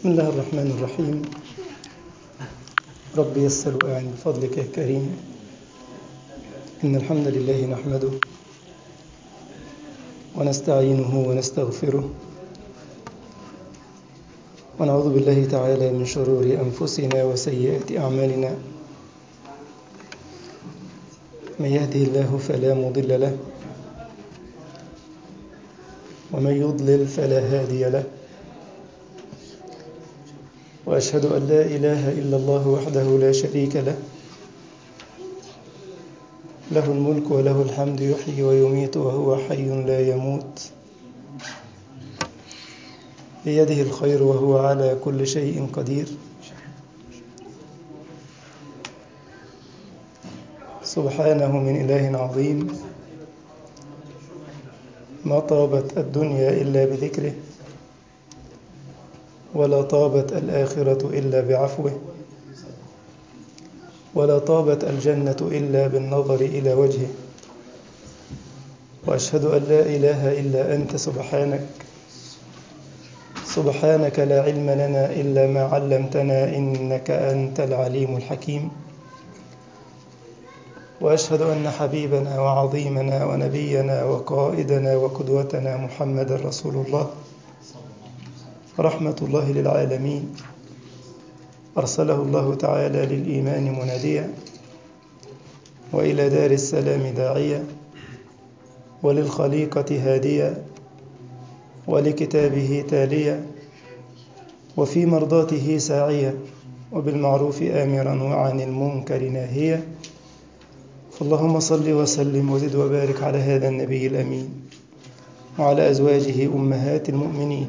بسم الله الرحمن الرحيم رب يسر وأعن بفضلك يا كريم إن الحمد لله نحمده ونستعينه ونستغفره ونعوذ بالله تعالى من شرور أنفسنا وسيئات أعمالنا من يهده الله فلا مضل له ومن يضلل فلا هادي له وأشهد أن لا إله إلا الله وحده لا شريك له له الملك وله الحمد يحيي ويميت وهو حي لا يموت بيده الخير وهو على كل شيء قدير سبحانه من إله عظيم ما طابت الدنيا إلا بذكره ولا طابت الآخرة إلا بعفوه ولا طابت الجنة إلا بالنظر إلى وجهه وأشهد أن لا إله إلا أنت سبحانك سبحانك لا علم لنا إلا ما علمتنا إنك أنت العليم الحكيم وأشهد أن حبيبنا وعظيمنا ونبينا وقائدنا وقدوتنا محمد رسول الله رحمة الله للعالمين أرسله الله تعالى للإيمان مناديا وإلى دار السلام داعيا وللخليقة هاديا ولكتابه تاليا وفي مرضاته ساعيا وبالمعروف آمرا وعن المنكر ناهيا فاللهم صل وسلم وزد وبارك على هذا النبي الأمين وعلى أزواجه أمهات المؤمنين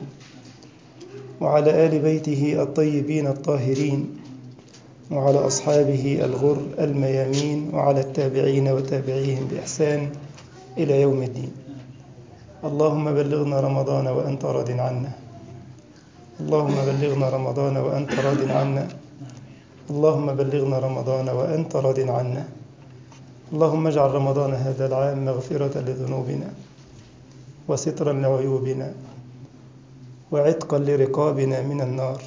وعلى آل بيته الطيبين الطاهرين وعلى أصحابه الغر الميامين وعلى التابعين وتابعيهم بإحسان إلى يوم الدين اللهم بلغنا رمضان وأنت راض عنا اللهم بلغنا رمضان وأنت راض عنا اللهم بلغنا رمضان وأنت راض عنا اللهم اجعل رمضان هذا العام مغفرة لذنوبنا وسترا لعيوبنا وعتقا لرقابنا من النار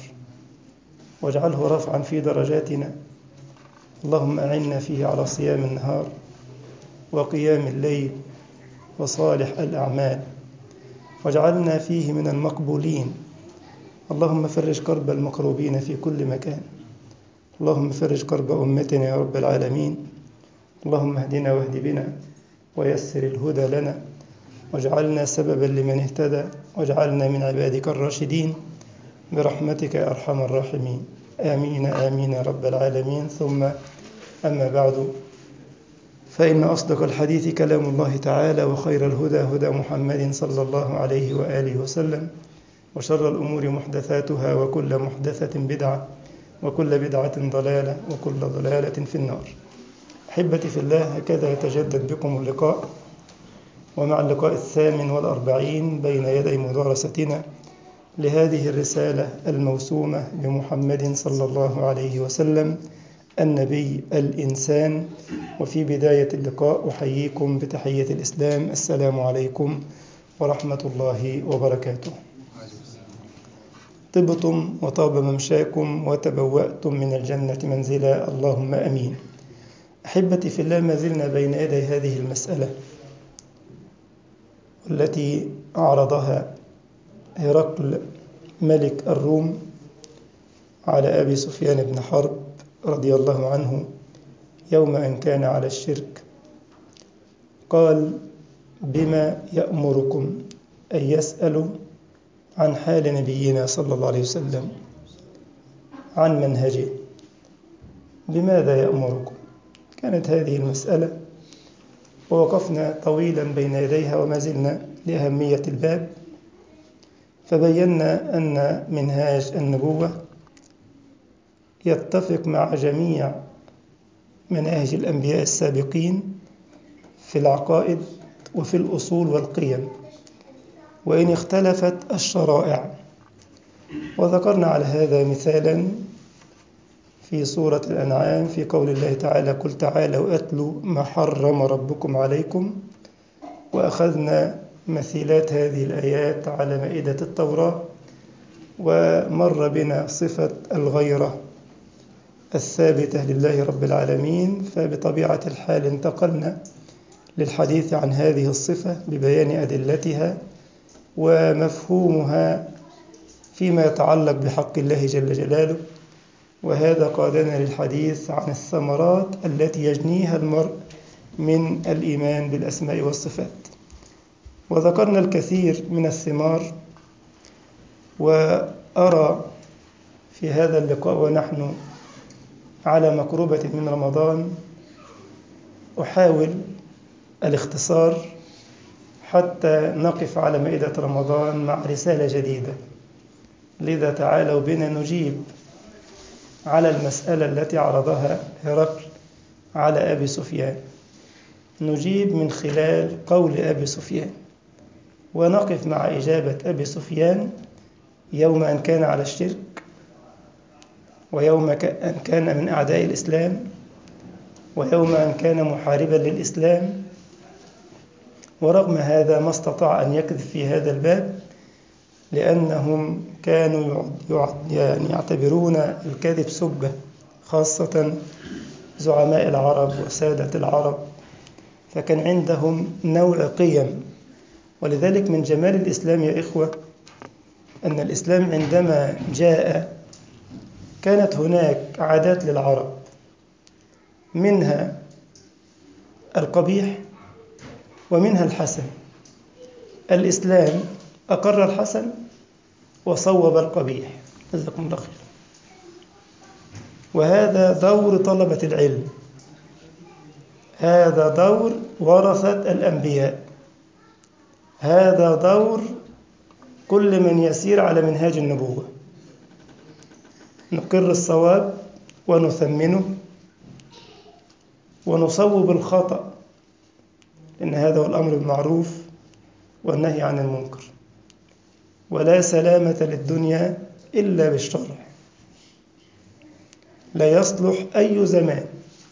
واجعله رفعا في درجاتنا اللهم أعنا فيه على صيام النهار وقيام الليل وصالح الأعمال واجعلنا فيه من المقبولين اللهم فرج كرب المكروبين في كل مكان اللهم فرج كرب أمتنا يا رب العالمين اللهم اهدنا واهد بنا ويسر الهدى لنا واجعلنا سببا لمن اهتدى واجعلنا من عبادك الراشدين برحمتك يا أرحم الراحمين آمين آمين يا رب العالمين ثم أما بعد فإن أصدق الحديث كلام الله تعالى وخير الهدى هدى محمد صلى الله عليه وآله وسلم وشر الأمور محدثاتها وكل محدثة بدعة وكل بدعة ضلالة وكل ضلالة في النار أحبتي في الله هكذا يتجدد بكم اللقاء ومع اللقاء الثامن والأربعين بين يدي مدارستنا لهذه الرسالة الموسومة بمحمد صلى الله عليه وسلم النبي الإنسان وفي بداية اللقاء أحييكم بتحية الإسلام السلام عليكم ورحمة الله وبركاته طبتم وطاب ممشاكم وتبوأتم من الجنة منزلا اللهم أمين أحبتي في الله ما زلنا بين يدي هذه المسألة التي أعرضها هرقل ملك الروم على أبي سفيان بن حرب رضي الله عنه يوم أن كان على الشرك قال بما يأمركم أن يسألوا عن حال نبينا صلى الله عليه وسلم عن منهجه بماذا يأمركم كانت هذه المسألة ووقفنا طويلا بين يديها وما زلنا لأهمية الباب فبينا أن منهاج النبوة يتفق مع جميع مناهج الأنبياء السابقين في العقائد وفي الأصول والقيم وإن اختلفت الشرائع وذكرنا على هذا مثالا في سورة الأنعام في قول الله تعالى قل تعالوا أتلوا ما حرم ربكم عليكم وأخذنا مثيلات هذه الآيات على مائدة التوراة ومر بنا صفة الغيرة الثابتة لله رب العالمين فبطبيعة الحال انتقلنا للحديث عن هذه الصفة ببيان أدلتها ومفهومها فيما يتعلق بحق الله جل جلاله وهذا قادنا للحديث عن الثمرات التي يجنيها المرء من الإيمان بالأسماء والصفات وذكرنا الكثير من الثمار وأرى في هذا اللقاء ونحن على مقربة من رمضان أحاول الاختصار حتى نقف على مائدة رمضان مع رسالة جديدة لذا تعالوا بنا نجيب على المسألة التي عرضها هرقل على أبي سفيان نجيب من خلال قول أبي سفيان ونقف مع إجابة أبي سفيان يوم أن كان على الشرك ويوم أن كان من أعداء الإسلام ويوم أن كان محاربا للإسلام ورغم هذا ما استطاع أن يكذب في هذا الباب لأنهم كانوا يعني يعتبرون الكذب سبة خاصة زعماء العرب وسادة العرب فكان عندهم نوع قيم ولذلك من جمال الإسلام يا إخوة أن الإسلام عندما جاء كانت هناك عادات للعرب منها القبيح ومنها الحسن الإسلام أقر الحسن وصوب القبيح جزاكم الله خير وهذا دور طلبة العلم هذا دور ورثة الأنبياء هذا دور كل من يسير على منهاج النبوة نقر الصواب ونثمنه ونصوب الخطأ إن هذا هو الأمر بالمعروف والنهي عن المنكر ولا سلامة للدنيا إلا بالشرع لا يصلح أي زمان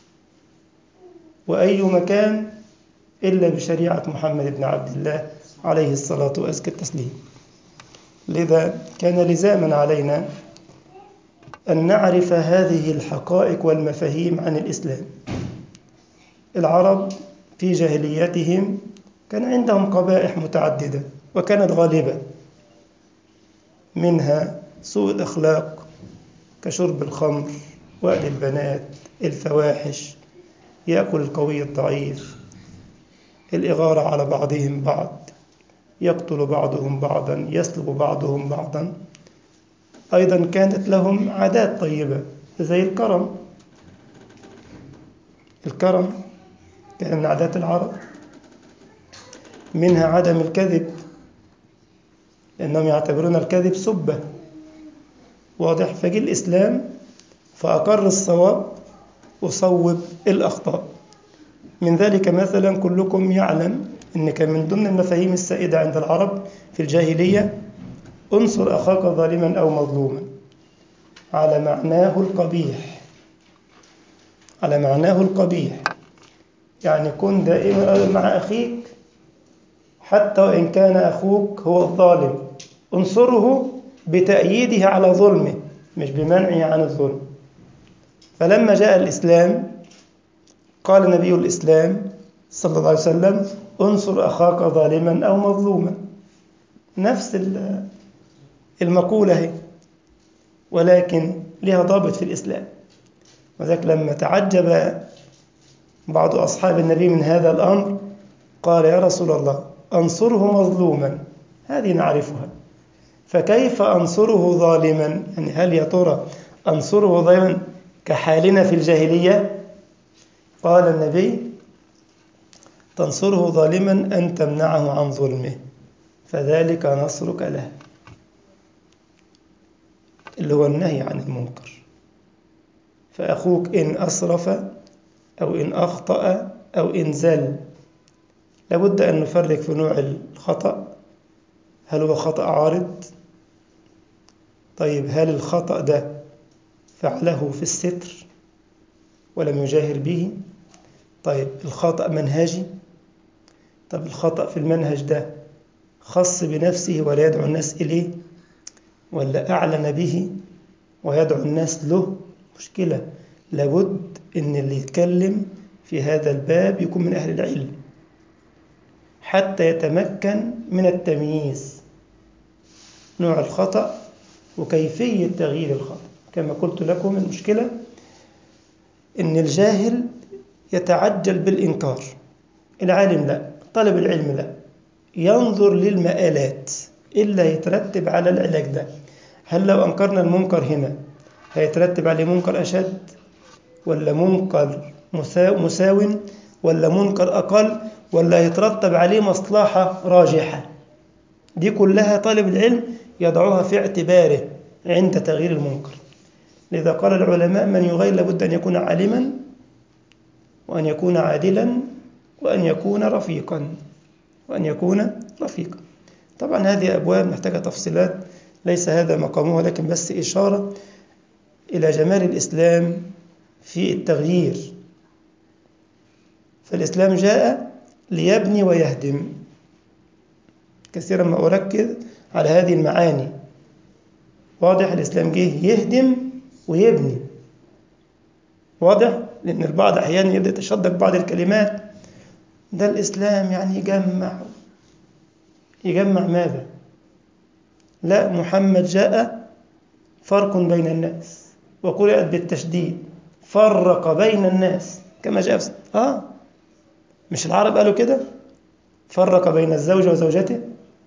وأي مكان إلا بشريعة محمد بن عبد الله عليه الصلاة وأزكى التسليم لذا كان لزاما علينا أن نعرف هذه الحقائق والمفاهيم عن الإسلام العرب في جاهليتهم كان عندهم قبائح متعددة وكانت غالبة منها سوء الأخلاق كشرب الخمر وأد البنات الفواحش يأكل القوي الضعيف الإغارة على بعضهم بعض يقتل بعضهم بعضا يسلب بعضهم بعضا أيضا كانت لهم عادات طيبة زي الكرم الكرم كان من عادات العرب منها عدم الكذب لأنهم يعتبرون الكذب سبة واضح فجي الإسلام فأقر الصواب وصوب الأخطاء من ذلك مثلا كلكم يعلم أن كان من ضمن المفاهيم السائدة عند العرب في الجاهلية انصر أخاك ظالما أو مظلوما على معناه القبيح على معناه القبيح يعني كن دائما مع أخيك حتى وإن كان أخوك هو الظالم انصره بتأييده على ظلمه مش بمنعه عن الظلم فلما جاء الإسلام قال نبي الإسلام صلى الله عليه وسلم انصر أخاك ظالما أو مظلوما نفس المقولة هي ولكن لها ضابط في الإسلام وذلك لما تعجب بعض أصحاب النبي من هذا الأمر قال يا رسول الله أنصره مظلوما هذه نعرفها فكيف أنصره ظالما يعني هل يا ترى أنصره ظالما كحالنا في الجاهلية قال النبي تنصره ظالما أن تمنعه عن ظلمه فذلك نصرك له اللي هو النهي عن المنكر فأخوك إن أسرف أو إن أخطأ أو إن زل لابد أن نفرق في نوع الخطأ هل هو خطأ عارض طيب هل الخطأ ده فعله في الستر ولم يجاهر به طيب الخطأ منهجي طب الخطأ في المنهج ده خاص بنفسه ولا يدعو الناس إليه ولا أعلن به ويدعو الناس له مشكلة لابد إن اللي يتكلم في هذا الباب يكون من أهل العلم حتى يتمكن من التمييز نوع الخطأ وكيفية تغيير الخطأ كما قلت لكم المشكلة إن الجاهل يتعجل بالإنكار العالم لا طالب العلم لا ينظر للمآلات إلا يترتب على العلاج ده هل لو أنكرنا المنكر هنا هيترتب عليه منكر أشد ولا منكر مساو ولا منكر أقل ولا يترتب عليه مصلحة راجحة دي كلها طالب العلم يضعها في اعتباره عند تغيير المنكر لذا قال العلماء من يغير لابد أن يكون عالما وأن يكون عادلا وأن يكون رفيقا وأن يكون رفيقا طبعا هذه أبواب محتاجة تفصيلات ليس هذا مقامه لكن بس إشارة إلى جمال الإسلام في التغيير فالإسلام جاء ليبني ويهدم كثيرا ما أركز على هذه المعاني واضح الإسلام جه يهدم ويبني واضح لأن البعض أحيانا يبدأ يتشدق بعض الكلمات ده الإسلام يعني يجمع يجمع ماذا لا محمد جاء فرق بين الناس وقرأت بالتشديد فرق بين الناس كما جاء في آه مش العرب قالوا كده فرق بين الزوج وزوجته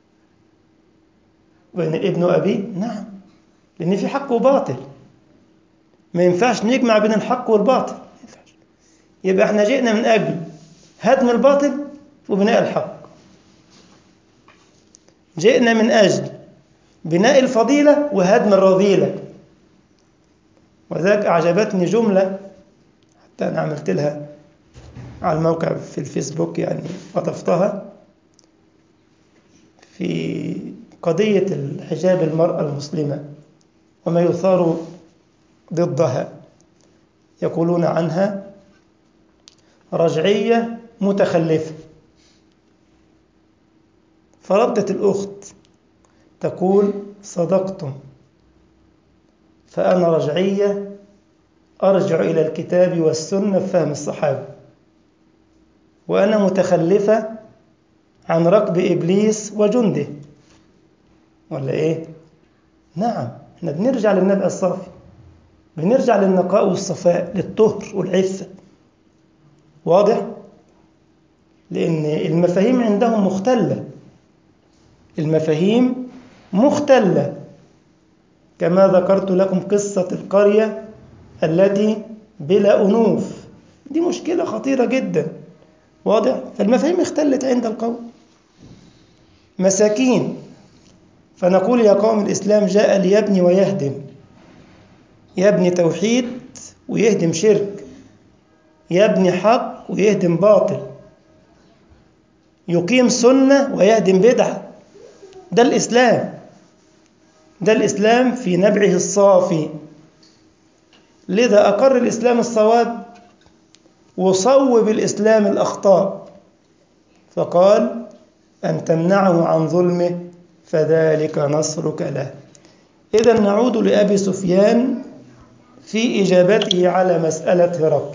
بين الابن وأبيه نعم لأن في حق وباطل ما ينفعش نجمع بين الحق والباطل يبقى احنا جئنا من أجل هدم الباطل وبناء الحق جئنا من أجل بناء الفضيلة وهدم الرذيلة وذلك أعجبتني جملة حتى أنا عملت لها على الموقع في الفيسبوك يعني أضفتها في قضية الحجاب المرأة المسلمة وما يثار ضدها يقولون عنها رجعية متخلفة فردت الأخت تقول صدقتم فأنا رجعية أرجع إلى الكتاب والسنة فهم الصحابة وأنا متخلفة عن ركب إبليس وجنده ولا إيه؟ نعم احنا بنرجع للنبع الصافي بنرجع للنقاء والصفاء للطهر والعفة واضح؟ لأن المفاهيم عندهم مختلة المفاهيم مختلة كما ذكرت لكم قصة القرية التي بلا أنوف دي مشكلة خطيرة جدا واضح فالمفاهيم اختلت عند القوم مساكين فنقول يا قوم الإسلام جاء ليبني ويهدم يبني توحيد ويهدم شرك يبني حق ويهدم باطل يقيم سنة ويهدم بدعة ده الإسلام ده الإسلام في نبعه الصافي لذا أقر الإسلام الصواب وصوب الإسلام الأخطاء فقال أن تمنعه عن ظلمه فذلك نصرك له إذا نعود لأبي سفيان في إجابته على مسألة هرقل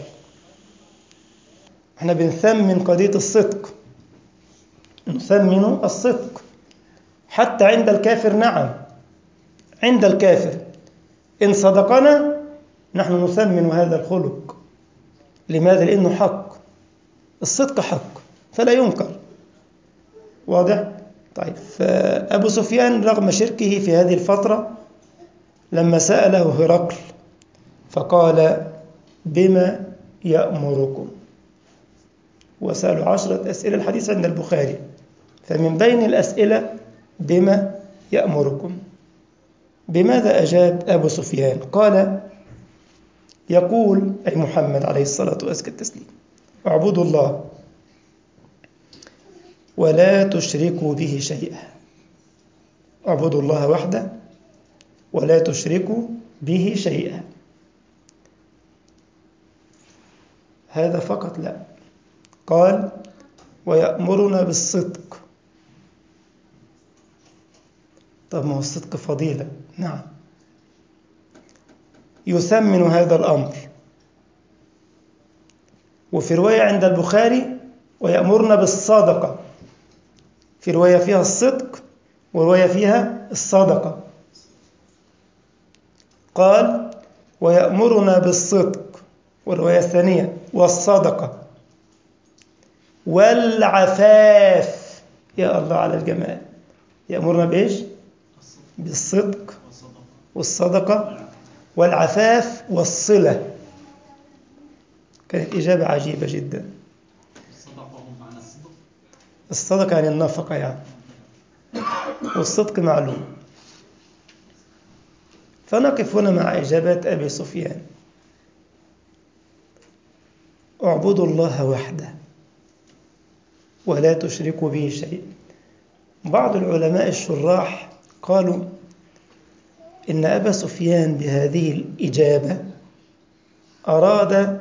احنا بنثمن قضية الصدق نثمن الصدق حتى عند الكافر نعم عند الكافر إن صدقنا نحن نثمن هذا الخلق لماذا؟ لأنه حق الصدق حق فلا ينكر واضح؟ طيب فأبو سفيان رغم شركه في هذه الفترة لما سأله هرقل فقال بما يأمركم وسألوا عشرة أسئلة الحديث عند البخاري فمن بين الأسئلة بما يأمركم بماذا أجاب أبو سفيان قال يقول أي محمد عليه الصلاة وأزكى التسليم اعبدوا الله ولا تشركوا به شيئا اعبدوا الله وحده ولا تشركوا به شيئا هذا فقط لا قال ويأمرنا بالصدق طب ما هو الصدق فضيلة نعم يثمن هذا الأمر وفي رواية عند البخاري ويأمرنا بالصدقة في رواية فيها الصدق ورواية فيها الصدقة قال ويأمرنا بالصدق والرواية الثانية والصدقة والعفاف يا الله على الجمال يأمرنا بإيش؟ بالصدق والصدقة والعفاف والصلة كانت إجابة عجيبة جدا الصدقة يعني النفقة يعني والصدق معلوم فنقف هنا مع إجابات أبي سفيان اعبدوا الله وحده ولا تشركوا به شيء بعض العلماء الشراح قالوا إن أبا سفيان بهذه الإجابة أراد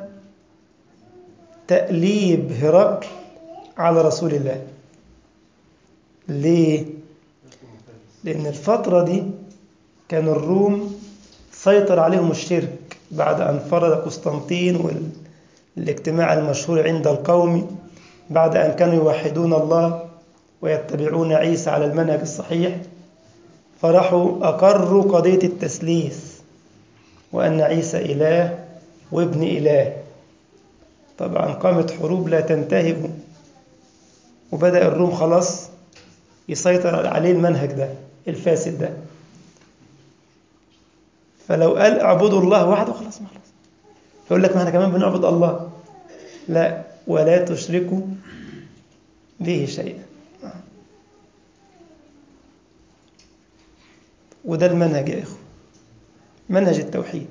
تأليب هرقل على رسول الله ليه؟ لأن الفترة دي كان الروم سيطر عليهم الشرك بعد أن فرض قسطنطين والاجتماع المشهور عند القوم بعد أن كانوا يوحدون الله ويتبعون عيسى على المنهج الصحيح فراحوا أقروا قضية التثليث وأن عيسى إله وابن إله طبعا قامت حروب لا تنتهي وبدأ الروم خلاص يسيطر عليه المنهج ده الفاسد ده فلو قال اعبدوا الله وحده خلاص ما خلاص يقول لك ما احنا كمان بنعبد الله لا ولا تشركوا به شيئا وده المنهج يا إخوة منهج التوحيد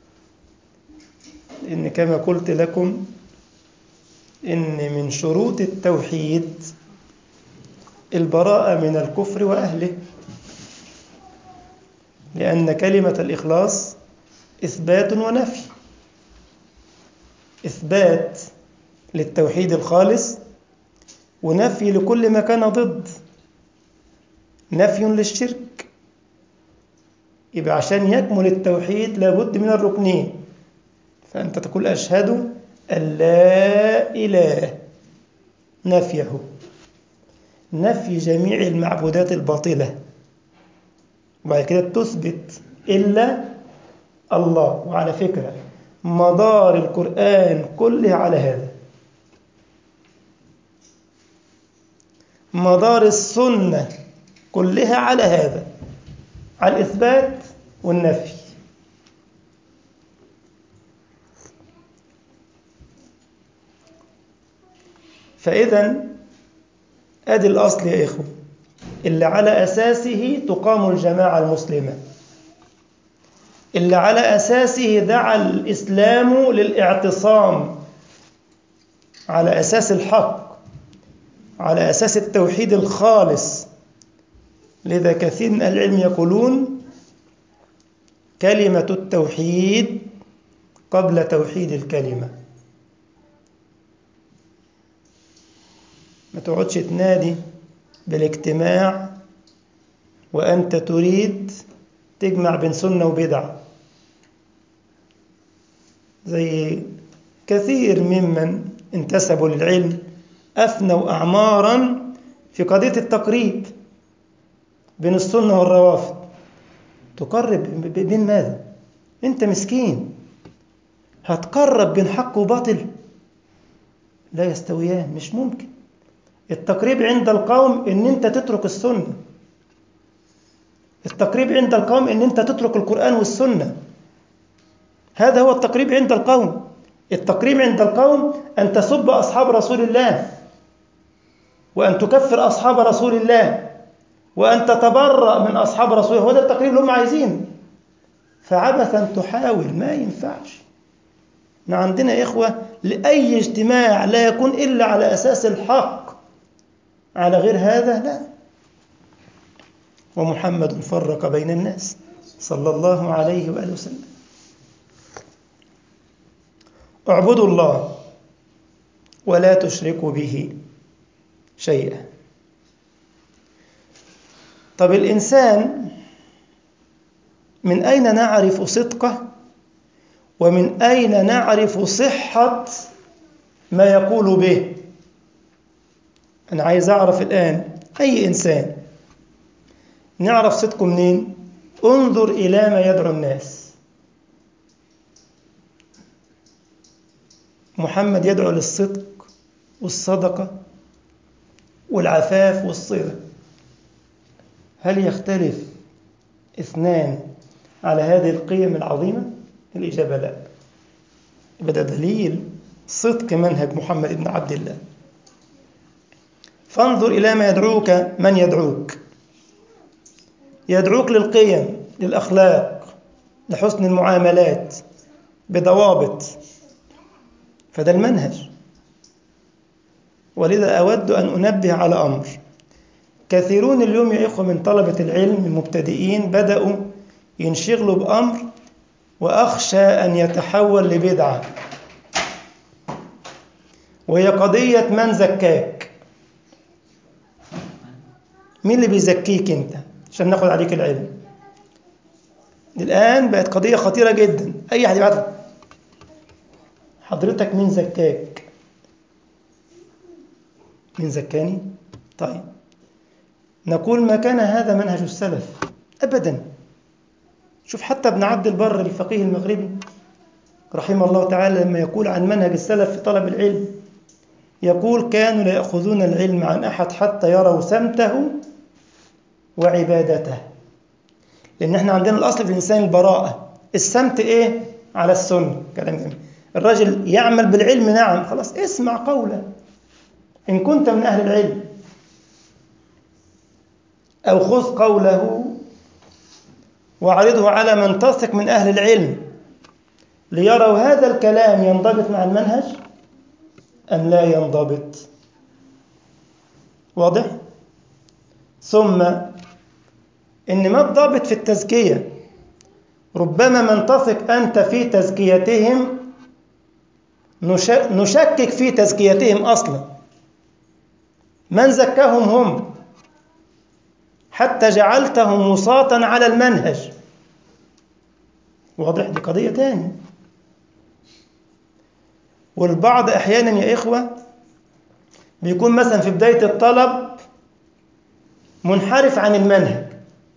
إن كما قلت لكم إن من شروط التوحيد البراءة من الكفر وأهله لأن كلمة الإخلاص إثبات ونفي إثبات للتوحيد الخالص ونفي لكل ما كان ضد نفي للشرك يبقى عشان يكمل التوحيد لابد من الركنين فأنت تقول أشهد أن لا إله نفيه نفي جميع المعبودات الباطلة وبعد كده تثبت إلا الله وعلى فكرة مدار القرآن كله على هذا مدار السنة كلها على هذا على الإثبات والنفي فإذا أدي الأصل يا إخوة اللي على أساسه تقام الجماعة المسلمة اللي على أساسه دعا الإسلام للاعتصام على أساس الحق على أساس التوحيد الخالص لذا كثير من العلم يقولون كلمة التوحيد قبل توحيد الكلمة ما تقعدش تنادي بالاجتماع وأنت تريد تجمع بين سنة وبدعة زي كثير ممن انتسبوا للعلم أفنوا أعمارا في قضية التقريب بين السنة والروافض تقرب بين ماذا؟ أنت مسكين هتقرب بين حق وباطل لا يستويان مش ممكن التقريب عند القوم ان انت تترك السنه التقريب عند القوم ان انت تترك القران والسنه هذا هو التقريب عند القوم التقريب عند القوم ان تسب اصحاب رسول الله وان تكفر اصحاب رسول الله وان تتبرأ من اصحاب رسول الله هو ده التقريب اللي هم عايزينه فعبثا تحاول ما ينفعش احنا عندنا إخوة لأي اجتماع لا يكون إلا على أساس الحق على غير هذا لا ومحمد فرق بين الناس صلى الله عليه وآله وسلم اعبدوا الله ولا تشركوا به شيئا طب الإنسان من أين نعرف صدقه ومن أين نعرف صحة ما يقول به أنا عايز أعرف الآن أي إنسان نعرف صدقه منين انظر إلى ما يدعو الناس محمد يدعو للصدق والصدقة والعفاف والصلة هل يختلف اثنان على هذه القيم العظيمة؟ الإجابة لا يبقى دليل صدق منهج محمد بن عبد الله فانظر إلى ما يدعوك من يدعوك يدعوك للقيم للأخلاق لحسن المعاملات بضوابط فده المنهج ولذا أود أن أنبه على أمر كثيرون اليوم يا إخوة من طلبة العلم المبتدئين بدأوا ينشغلوا بأمر وأخشى أن يتحول لبدعة وهي قضية من زكاك مين اللي بيزكيك أنت عشان ناخد عليك العلم الآن بقت قضية خطيرة جدا أي حد يبعت حضرتك مين زكاك مين زكاني طيب نقول ما كان هذا منهج السلف أبدا شوف حتى ابن عبد البر الفقيه المغربي رحمه الله تعالى لما يقول عن منهج السلف في طلب العلم يقول كانوا لا يأخذون العلم عن أحد حتى يروا سمته وعبادته لأن احنا عندنا الأصل في الإنسان البراءة السمت إيه؟ على السنة كلام جميل الرجل يعمل بالعلم نعم خلاص اسمع قوله إن كنت من أهل العلم أو خذ قوله واعرضه على من تثق من أهل العلم ليروا هذا الكلام ينضبط مع المنهج أم لا ينضبط واضح؟ ثم إن ما الضابط في التزكية ربما من تثق أنت في تزكيتهم نشكك في تزكيتهم أصلا من زكاهم هم حتى جعلتهم وساطا على المنهج واضح دي قضية تاني والبعض أحيانا يا إخوة بيكون مثلا في بداية الطلب منحرف عن المنهج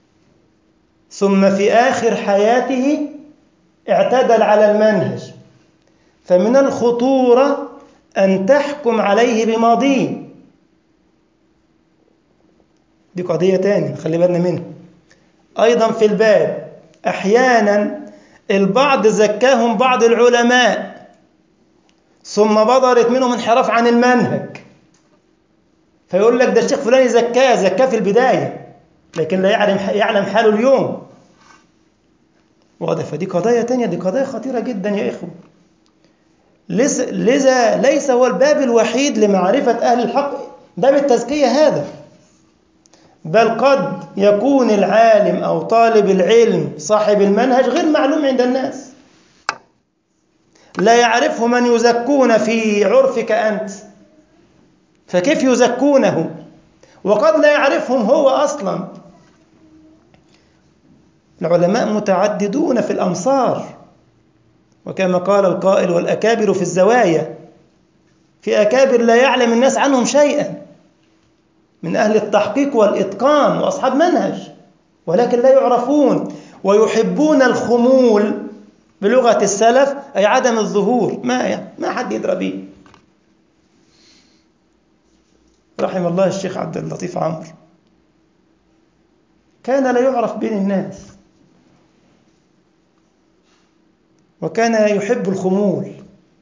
ثم في آخر حياته اعتدل على المنهج فمن الخطورة أن تحكم عليه بماضيه دي قضية تاني خلي بالنا منها أيضا في الباب أحيانا البعض زكاهم بعض العلماء ثم بدرت منهم انحراف عن المنهج فيقول لك ده الشيخ فلان زكاه زكاه في البداية لكن لا يعلم يعلم حاله اليوم واضح فدي قضايا تانية دي قضايا خطيرة جدا يا إخوة لذا ليس هو الباب الوحيد لمعرفة أهل الحق باب التزكية هذا بل قد يكون العالم أو طالب العلم صاحب المنهج غير معلوم عند الناس لا يعرفه من يزكون في عرفك أنت فكيف يزكونه وقد لا يعرفهم هو أصلا العلماء متعددون في الأمصار وكما قال القائل والأكابر في الزوايا في أكابر لا يعلم الناس عنهم شيئا من أهل التحقيق والإتقان وأصحاب منهج ولكن لا يعرفون ويحبون الخمول بلغة السلف أي عدم الظهور ما ما حد يدرى به رحم الله الشيخ عبد اللطيف عمرو كان لا يعرف بين الناس وكان يحب الخمول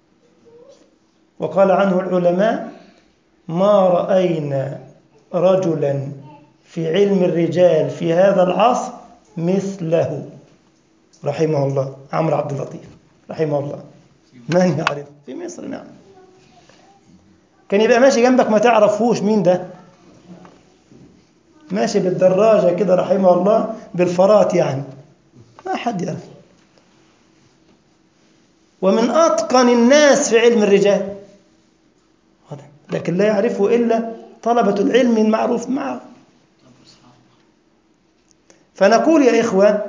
وقال عنه العلماء ما رأينا رجلا في علم الرجال في هذا العصر مثله رحمه الله عمرو عبد اللطيف رحمه الله من يعرف في مصر نعم كان يبقى ماشي جنبك ما تعرفوش مين ده ماشي بالدراجة كده رحمه الله بالفرات يعني ما حد يعرف ومن أتقن الناس في علم الرجال لكن لا يعرفه إلا طلبة العلم المعروف معه فنقول يا إخوة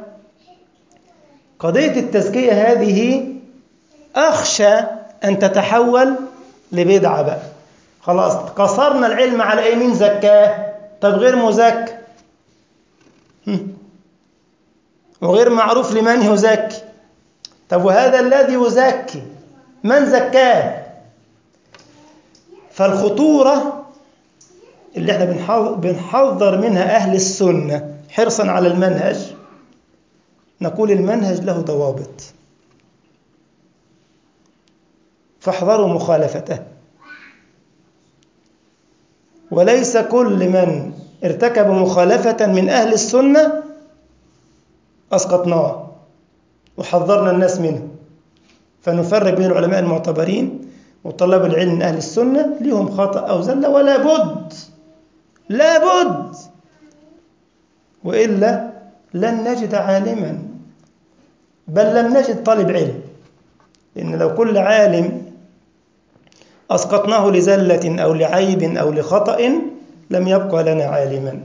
قضية التزكية هذه أخشى أن تتحول لبدعة بقى خلاص قصرنا العلم على ايه مين زكاه طب غير مزكى وغير معروف لمن يزكي طب وهذا الذي يزكي من زكاه فالخطورة اللي احنا بنحذر منها أهل السنة حرصا على المنهج نقول المنهج له ضوابط فاحذروا مخالفته وليس كل من ارتكب مخالفة من أهل السنة أسقطناه وحذرنا الناس منه فنفرق بين العلماء المعتبرين وطلاب العلم من أهل السنة لهم خطأ أو زلة ولا بد لا بد وإلا لن نجد عالما بل لن نجد طالب علم لأن لو كل عالم أسقطناه لزلة أو لعيب أو لخطأ لم يبقى لنا عالما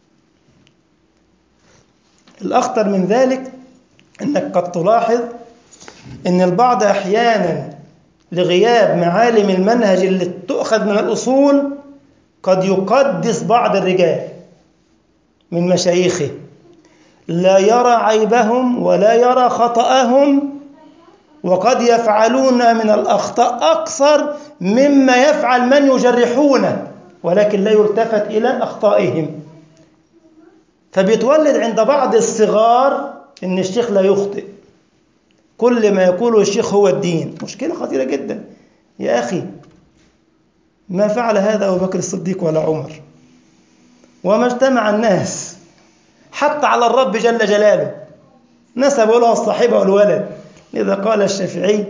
الأخطر من ذلك أنك قد تلاحظ أن البعض أحيانا لغياب معالم المنهج اللي تؤخذ من الأصول قد يقدس بعض الرجال من مشايخه لا يرى عيبهم ولا يرى خطأهم وقد يفعلون من الأخطاء أكثر مما يفعل من يجرحونه ولكن لا يلتفت إلى أخطائهم فبيتولد عند بعض الصغار إن الشيخ لا يخطئ كل ما يقوله الشيخ هو الدين مشكلة خطيرة جدا يا أخي ما فعل هذا أبو بكر الصديق ولا عمر وما اجتمع الناس حتى على الرب جل جلاله نسبوا له الصاحبة والولد لذا قال الشافعي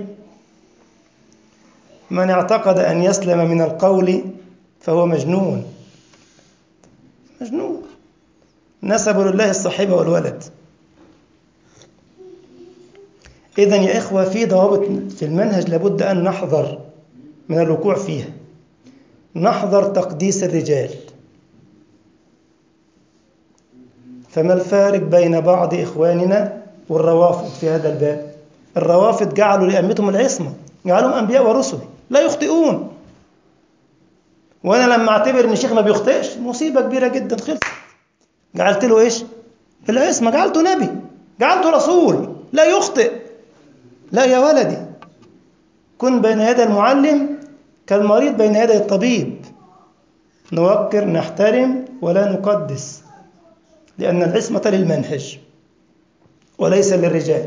من اعتقد أن يسلم من القول فهو مجنون مجنون نسبوا لله الصاحبة والولد إذا يا إخوة في ضوابط في المنهج لابد أن نحذر من الوقوع فيها نحذر تقديس الرجال فما الفارق بين بعض إخواننا والروافض في هذا الباب الروافض جعلوا لأمتهم العصمة جعلهم أنبياء ورسل لا يخطئون وأنا لما أعتبر إن الشيخ ما بيخطئش مصيبة كبيرة جدا خلصت جعلت له إيش؟ العصمة جعلته نبي جعلته رسول لا يخطئ لا يا ولدي كن بين يدي المعلم كالمريض بين يدي الطبيب نوقر نحترم ولا نقدس لأن العصمة للمنهج وليس للرجال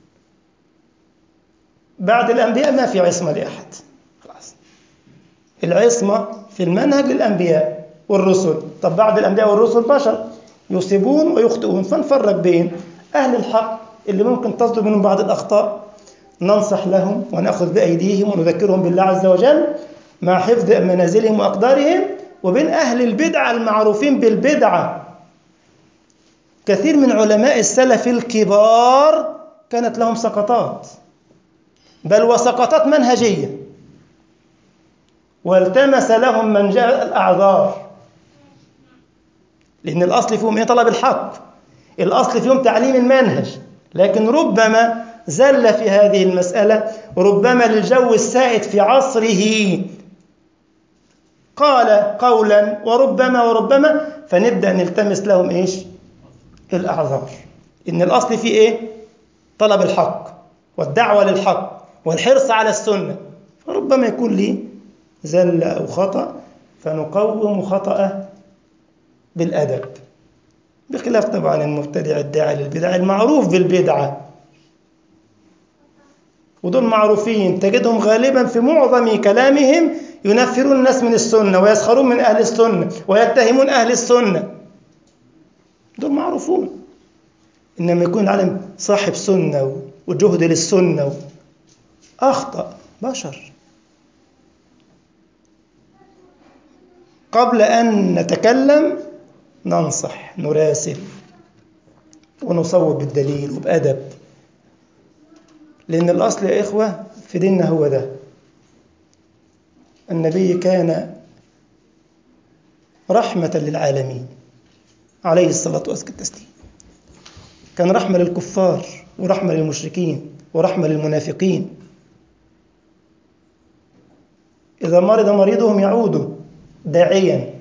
بعد الأنبياء ما في عصمة لأحد خلاص العصمة في المنهج للأنبياء والرسل طب بعد الأنبياء والرسل بشر يصيبون ويخطئون فنفرق بين أهل الحق اللي ممكن تصدر منهم بعض الأخطاء ننصح لهم ونأخذ بأيديهم ونذكرهم بالله عز وجل مع حفظ منازلهم وأقدارهم وبين أهل البدعة المعروفين بالبدعة كثير من علماء السلف الكبار كانت لهم سقطات بل وسقطات منهجية والتمس لهم من جاء الأعذار لأن الأصل فيهم إيه طلب الحق الأصل فيهم تعليم المنهج لكن ربما زل في هذه المسألة ربما للجو السائد في عصره قال قولا وربما وربما فنبدأ نلتمس لهم إيش الأعذار إن الأصل فيه إيه طلب الحق والدعوة للحق والحرص على السنة فربما يكون لي زل أو خطأ فنقوم خطأه بالأدب بخلاف طبعا المبتدع الداعي للبدع المعروف بالبدعة ودول معروفين تجدهم غالبا في معظم كلامهم ينفرون الناس من السنة ويسخرون من أهل السنة ويتهمون أهل السنة دول معروفون إنما يكون العالم صاحب سنة وجهد للسنة أخطأ بشر قبل أن نتكلم ننصح نراسل ونصوب بالدليل وبأدب لأن الأصل يا إخوة في ديننا هو ده النبي كان رحمة للعالمين عليه الصلاة والسلام كان رحمة للكفار ورحمة للمشركين ورحمة للمنافقين إذا مرض مريضهم يعود داعيا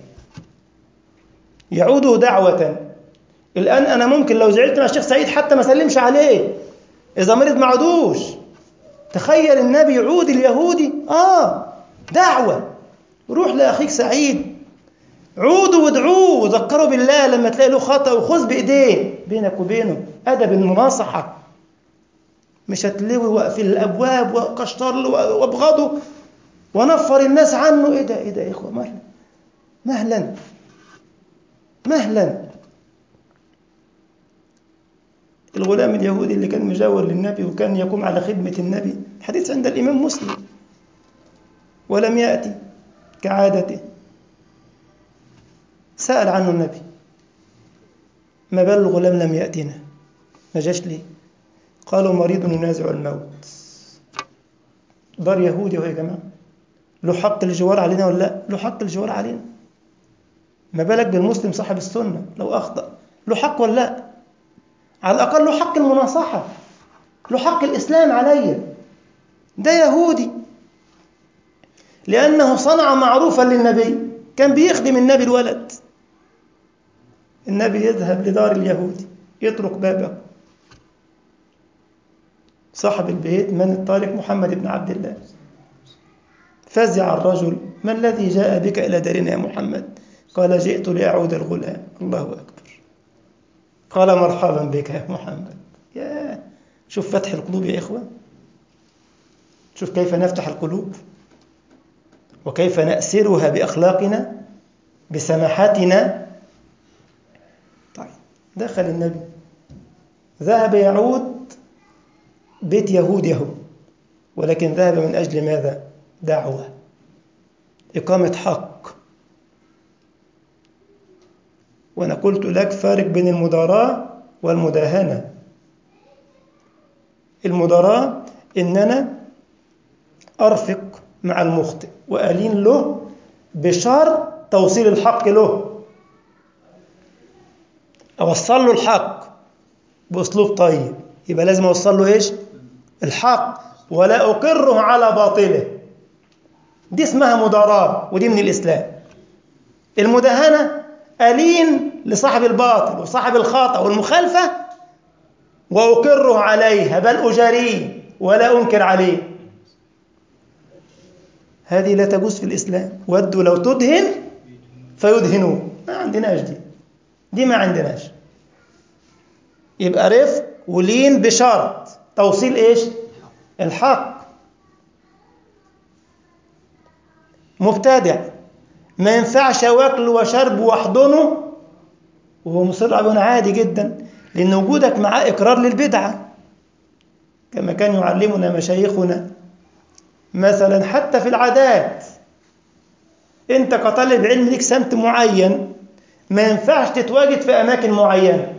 يعود دعوة الآن أنا ممكن لو زعلت مع الشيخ سعيد حتى ما سلمش عليه إذا مرض ما عدوش تخيل النبي يعود اليهودي آه دعوة روح لأخيك سعيد عودوا وادعوه وذكروا بالله لما تلاقي له خطأ وخذ بإيديه بينك وبينه أدب المناصحة مش هتلوي وقفل الأبواب وكشطر له وابغضه ونفر الناس عنه إيه ده إيه ده يا إخوة مهلا مهلا مهلا الغلام اليهودي اللي كان مجاور للنبي وكان يقوم على خدمة النبي حديث عند الإمام مسلم ولم يأتي كعادته سأل عنه النبي ما بال الغلام لم يأتنا ما جاش ليه قالوا مريض ينازع الموت دار يهودي هو يا جماعة له حق الجوار علينا ولا لا له حق الجوار علينا ما بالك بالمسلم صاحب السنة لو أخطأ له حق ولا لا على الأقل له حق المناصحة له حق الإسلام علي ده يهودي لأنه صنع معروفا للنبي كان بيخدم النبي الولد النبي يذهب لدار اليهودي يطرق بابه صاحب البيت من الطارق محمد بن عبد الله فزع الرجل ما الذي جاء بك إلى دارنا يا محمد قال جئت لأعود الغلام الله أكبر قال مرحبا بك يا محمد يا شوف فتح القلوب يا إخوة شوف كيف نفتح القلوب وكيف نأسرها بأخلاقنا بسماحتنا طيب دخل النبي ذهب يعود بيت يهود يهود ولكن ذهب من أجل ماذا؟ دعوة إقامة حق وأنا قلت لك فارق بين المداراة والمداهنة المداراة إن أنا أرفق مع المخطئ وألين له بشرط توصيل الحق له أوصل له الحق بأسلوب طيب يبقى لازم أوصل له إيش الحق ولا أقره على باطله دي اسمها مداراة ودي من الإسلام المداهنة ألين لصاحب الباطل وصاحب الخطأ والمخالفة وأقره عليها بل أجاريه ولا أنكر عليه هذه لا تجوز في الإسلام ودوا لو تدهن فيدهنون ما عندناش دي دي ما عندناش يبقى رفق ولين بشرط توصيل ايش الحق مبتدع ما ينفعش واكل وشرب واحضنه وهو مصر على عادي جدا لان وجودك معاه اقرار للبدعه كما كان يعلمنا مشايخنا مثلا حتى في العادات انت كطالب علم ليك سمت معين ما ينفعش تتواجد في اماكن معينه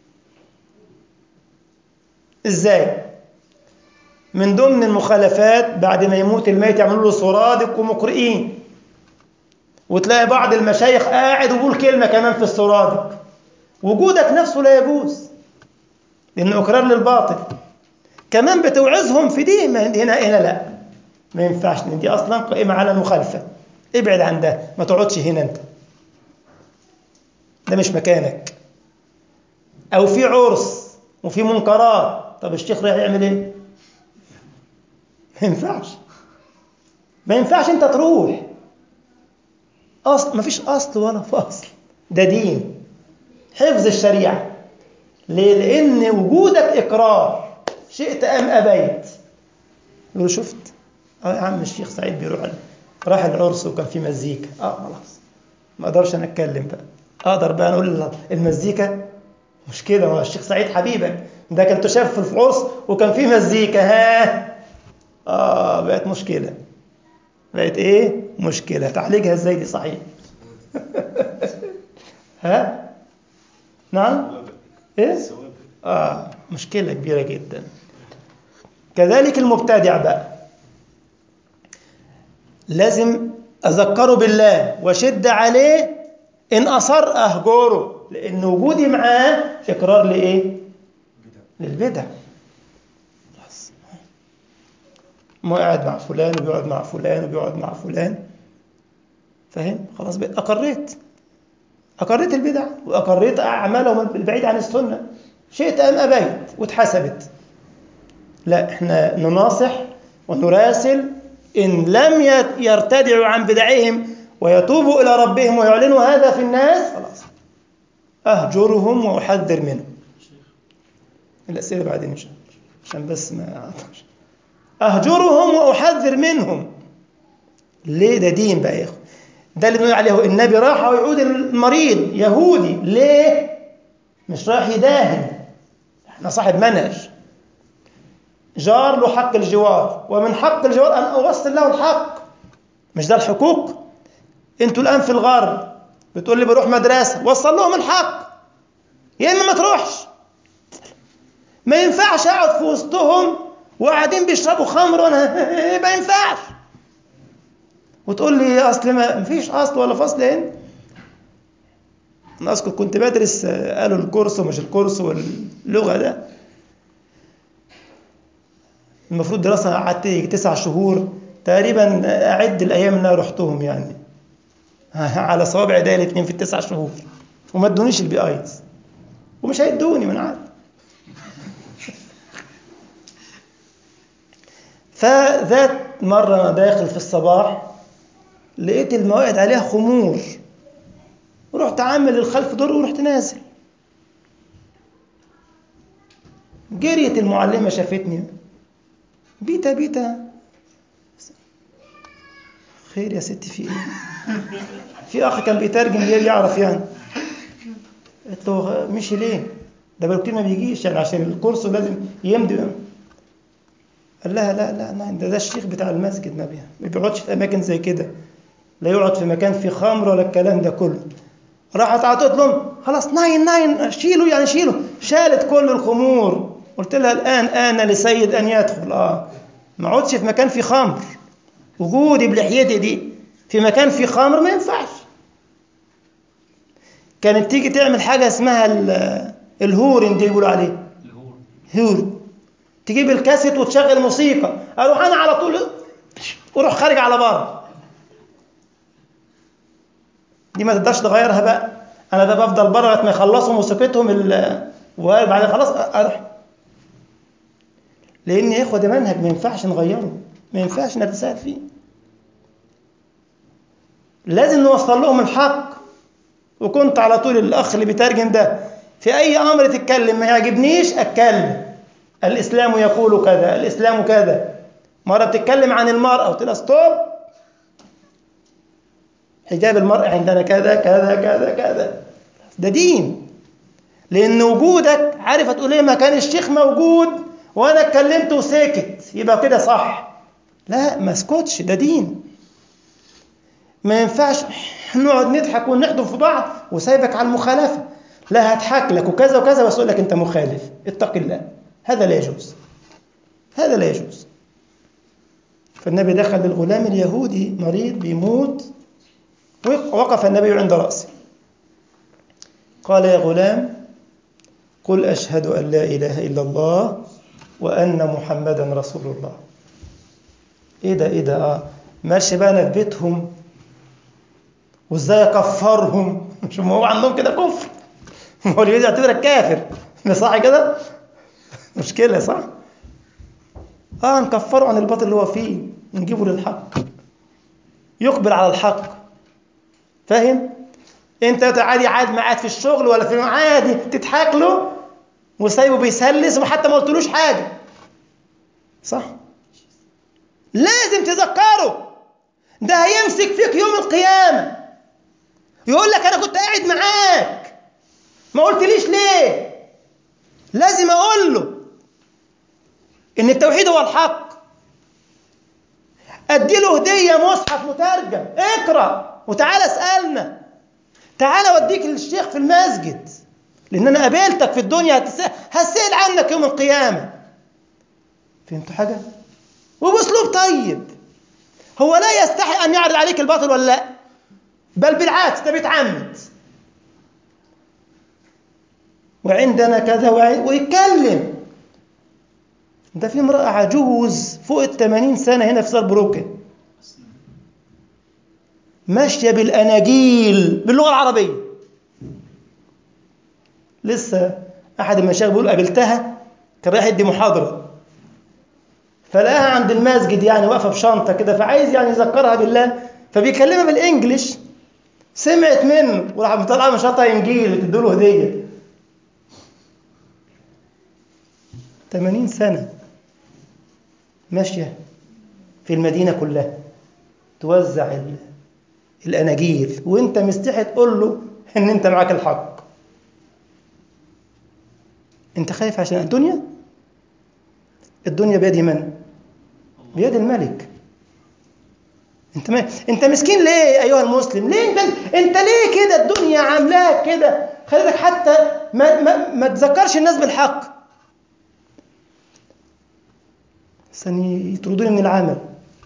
ازاي من ضمن المخالفات بعد ما يموت الميت يعملوا له سرادق ومقرئين وتلاقي بعض المشايخ قاعد ويقول كلمه كمان في السرادق وجودك نفسه لا يجوز لانه اقرار للباطل كمان بتوعظهم في دي هنا هنا لا ما ينفعش لان دي اصلا قائمه على المخالفه ابعد عن ده ما تقعدش هنا انت ده مش مكانك او في عرس وفي منكرات طب الشيخ رايح يعمل ايه ما ينفعش ما ينفعش انت تروح اصل ما فيش اصل ولا فصل ده دين حفظ الشريعه ليه لان وجودك اقرار شئت ام ابيت يقول شفت اه يا عم الشيخ سعيد بيروح راح العرس وكان في مزيكا اه خلاص ما اقدرش انا اتكلم بقى اقدر بقى نقول المزيكا مش كده هو الشيخ سعيد حبيبك ده كان تشاف في العرس وكان في مزيكا ها اه بقت مشكله بقت ايه مشكله تعالجها ازاي دي صحيح ها نعم ايه اه مشكله كبيره جدا كذلك المبتدع بقى لازم اذكره بالله واشد عليه ان اصر اهجره لان وجودي معاه اقرار لايه للبدع خلاص ما قاعد مع فلان وبيقعد مع فلان وبيقعد مع فلان فاهم خلاص بقيت أقريت أقريت البدع وأقريت أعمالهم البعيد عن السنة شئت أم أبيت واتحسبت لا احنا نناصح ونراسل إن لم يرتدعوا عن بدعهم ويتوبوا إلى ربهم ويعلنوا هذا في الناس خلاص أهجرهم وأحذر منهم الأسئلة بعدين إن شاء الله عشان بس ما أعطش أهجرهم وأحذر منهم ليه ده دين بقى يا إخوة ده اللي بنقول عليه النبي راح ويعود المريض يهودي ليه مش رايح يداهن احنا صاحب منهج جار له حق الجوار ومن حق الجوار أن أوصل له الحق مش ده الحقوق انتوا الآن في الغرب بتقول لي بروح مدرسة وصل لهم الحق يا إما ما تروحش ما ينفعش أقعد في وسطهم وقاعدين بيشربوا خمر وأنا ما ينفعش وتقول لي أصل ما فيش أصل ولا فصل هنا أنا أذكر كنت بدرس قالوا الكورس ومش الكورس واللغة ده المفروض دراسة قعدت تسع شهور تقريبا أعد الأيام اللي أنا رحتهم يعني على صوابع ايديا الاثنين في التسع شهور وما ادونيش البي ايز ومش هيدوني من عارف فذات مرة أنا داخل في الصباح لقيت الموائد عليها خمور ورحت عامل الخلف دور ورحت نازل جريت المعلمة شافتني بيتا بيتا خير يا ستي في ايه في اخ كان بيترجم ليه يعرف يعني قلت له مشي ليه ده بقى كتير ما بيجيش يعني عشان الكورس لازم يمضي قال لها لا لا لا ده ده الشيخ بتاع المسجد ما ما بيقعدش في اماكن زي كده لا يقعد في مكان فيه خمر ولا الكلام ده كله راحت عطت لهم خلاص ناين ناين شيلوا يعني شيلوا شالت كل الخمور قلت لها الان آن لسيد ان يدخل اه ما اقعدش في مكان فيه خمر وجودي بلحيتي دي في مكان فيه خمر ما ينفعش كانت تيجي تعمل حاجة اسمها الهورن دي يقولوا عليه الهور هور تجيب الكاسيت وتشغل موسيقى اروح انا على طول واروح خارج على بره دي ما تقدرش تغيرها بقى انا ده بفضل بره لغايه ما يخلصوا موسيقتهم ال- وبعدين خلاص اروح لان يا اخوه ده منهج ما ينفعش نغيره ما ينفعش نتساهل فيه لازم نوصل لهم الحق وكنت على طول الاخ اللي بيترجم ده في اي امر تتكلم ما يعجبنيش اتكلم الاسلام يقول كذا الاسلام كذا مره بتتكلم عن المراه قلت لها ستوب حجاب المرأة عندنا كذا كذا كذا كذا ده دين لأن وجودك عارف هتقول إيه ما كان الشيخ موجود وأنا اتكلمت وسكت يبقى كده صح لا ما اسكتش ده دين ما ينفعش نقعد نضحك ونحضن في بعض وسايبك على المخالفة لا هضحك لك وكذا وكذا بس أقول لك أنت مخالف اتق الله هذا لا يجوز هذا لا يجوز فالنبي دخل للغلام اليهودي مريض بيموت وقف النبي عند رأسه قال يا غلام قل أشهد أن لا إله إلا الله وأن محمدا رسول الله إيه ده إيه ده آه ماشي بقى أنا في بيتهم وإزاي أكفرهم مش هم هو عندهم كده كفر هو اللي يعتبرك كافر مش صح كده مشكلة صح آه نكفره عن الباطل اللي هو فيه نجيبه للحق يقبل على الحق فاهم انت عادي قاعد معاد في الشغل ولا في عادي تضحك له وسايبه بيسلس وحتى ما قلتلوش حاجه صح لازم تذكره ده هيمسك فيك يوم القيامه يقول لك انا كنت قاعد معاك ما قلتليش ليه لازم اقول له ان التوحيد هو الحق ادي له هديه مصحف مترجم اقرا وتعالى اسالنا تعالى اوديك للشيخ في المسجد لان انا قابلتك في الدنيا هتسأل هسال عنك يوم القيامه فهمتوا حاجه وباسلوب طيب هو لا يستحي ان يعرض عليك الباطل ولا لا بل بالعكس ده بيتعمد وعندنا كذا ويتكلم ده في امرأة عجوز فوق الثمانين سنة هنا في سربروكة ماشية بالأناجيل باللغة العربية لسه أحد المشايخ بيقول قابلتها كان رايح يدي محاضرة فلقاها عند المسجد يعني واقفة بشنطة كده فعايز يعني يذكرها بالله فبيكلمها بالإنجليش سمعت منه وراح مطلعها من شنطة إنجيل وتديله هدية 80 سنة ماشية في المدينة كلها توزع ال- الأناجيل وأنت مستحي تقول له إن أنت معاك الحق أنت خايف عشان الدنيا؟ الدنيا بيد من؟ بيد الملك انت ما انت مسكين ليه ايها المسلم ليه انت انت ليه كده الدنيا عاملاك كده خليتك حتى ما ما, ما تذكرش الناس بالحق ثاني يطردوني من العمل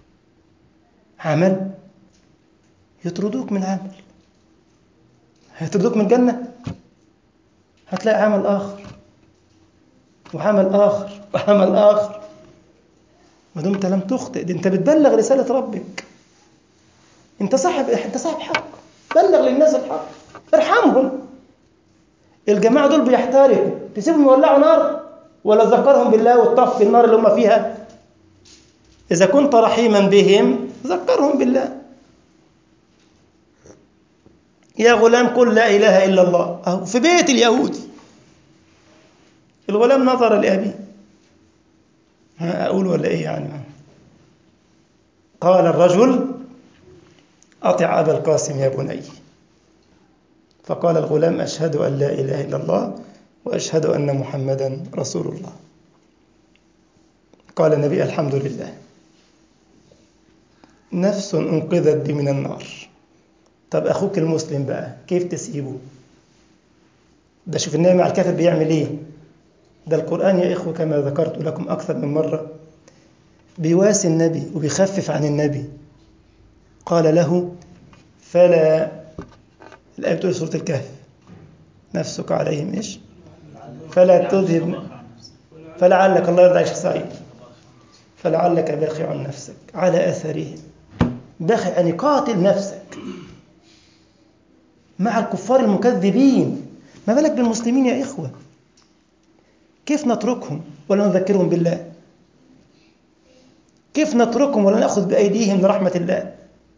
عمل يطردوك من عمل هيطردوك من الجنة هتلاقي عمل آخر وعمل آخر وعمل آخر ما دمت لم تخطئ دي انت بتبلغ رسالة ربك انت صاحب انت صاحب حق بلغ للناس الحق ارحمهم الجماعة دول بيحترقوا تسيبهم يولعوا نار ولا تذكرهم بالله وتطفي النار اللي هم فيها إذا كنت رحيما بهم ذكرهم بالله يا غلام قل لا إله إلا الله أهو في بيت اليهودي الغلام نظر لأبيه ها أقول ولا إيه يعني قال الرجل أطع أبا القاسم يا بني فقال الغلام أشهد أن لا إله إلا الله وأشهد أن محمدا رسول الله قال النبي الحمد لله نفس أنقذت بي من النار طب أخوك المسلم بقى كيف تسيبه ده شوف النبي مع الكافر بيعمل إيه ده القرآن يا إخوة كما ذكرت لكم أكثر من مرة بيواسي النبي وبيخفف عن النبي قال له فلا الآية بتقول سورة الكهف نفسك عليهم إيش فلا تذهب فلعلك الله يرضى عليك سعيد فلعلك باخع نفسك على أثرهم باخع يعني قاتل نفسك مع الكفار المكذبين ما بالك بالمسلمين يا إخوة كيف نتركهم ولا نذكرهم بالله كيف نتركهم ولا نأخذ بأيديهم لرحمة الله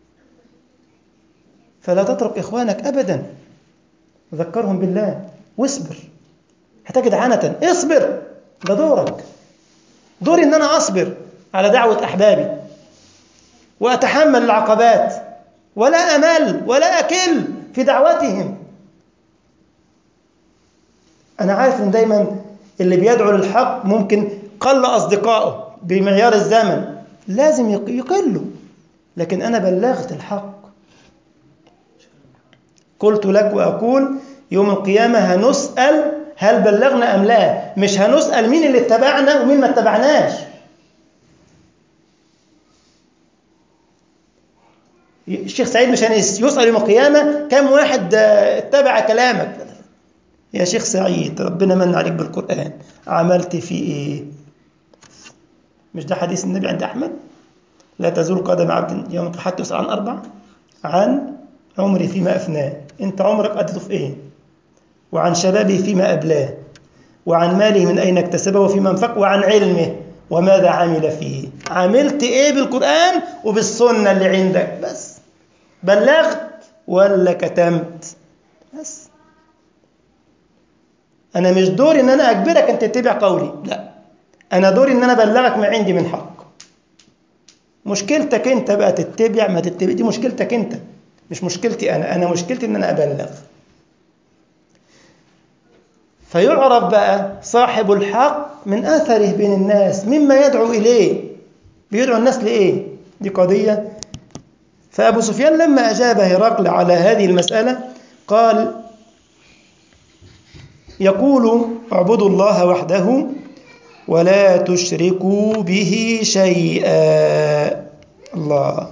فلا تترك إخوانك أبدا ذكرهم بالله واصبر هتجد عنة اصبر ده دورك دوري ان انا اصبر على دعوة احبابي واتحمل العقبات ولا امل ولا اكل في دعوتهم انا عارف ان دايما اللي بيدعو للحق ممكن قل اصدقائه بمعيار الزمن لازم يقلوا لكن انا بلغت الحق قلت لك واقول يوم القيامه هنسال هل بلغنا ام لا مش هنسال مين اللي اتبعنا ومين ما اتبعناش الشيخ سعيد مش يسأل يوم القيامة كم واحد اتبع كلامك يا شيخ سعيد ربنا من عليك بالقرآن عملت فيه ايه مش ده حديث النبي عند أحمد لا تزول قدم عبد يوم حتى يسأل عن أربع عن عمري فيما أفناه أنت عمرك قضيته في إيه وعن شبابه فيما أبلاه وعن ماله من أين اكتسبه وفيما انفق وعن علمه وماذا عمل فيه عملت إيه بالقرآن وبالسنة اللي عندك بس بلغت ولا كتمت بس أنا مش دوري إن أنا أجبرك أن تتبع قولي لا أنا دوري إن أنا أبلغك ما عندي من حق مشكلتك أنت بقى تتبع ما تتبع دي مشكلتك أنت مش مشكلتي أنا أنا مشكلتي إن أنا أبلغ فيعرف بقى صاحب الحق من أثره بين الناس مما يدعو إليه بيدعو الناس لإيه دي قضية فأبو سفيان لما أجاب هرقل على هذه المسألة قال يقول اعبدوا الله وحده ولا تشركوا به شيئا الله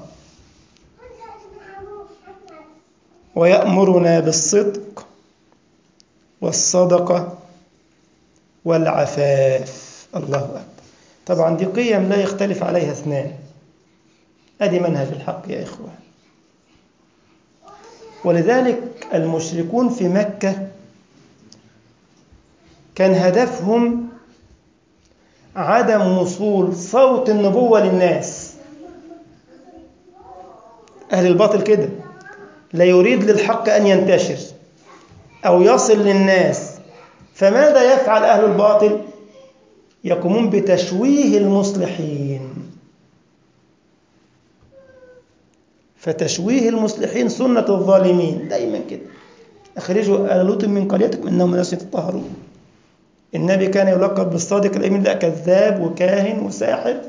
ويأمرنا بالصدق والصدقة والعفاف الله أكبر طبعا دي قيم لا يختلف عليها اثنان أدي منهج الحق يا إخوة ولذلك المشركون في مكة كان هدفهم عدم وصول صوت النبوة للناس أهل الباطل كده لا يريد للحق أن ينتشر أو يصل للناس فماذا يفعل أهل الباطل؟ يقومون بتشويه المصلحين فتشويه المصلحين سنة الظالمين دايما كده أخرجوا آل لوط من قريتكم إنهم ناس يتطهرون النبي كان يلقب بالصادق الأمين لا كذاب وكاهن وساحر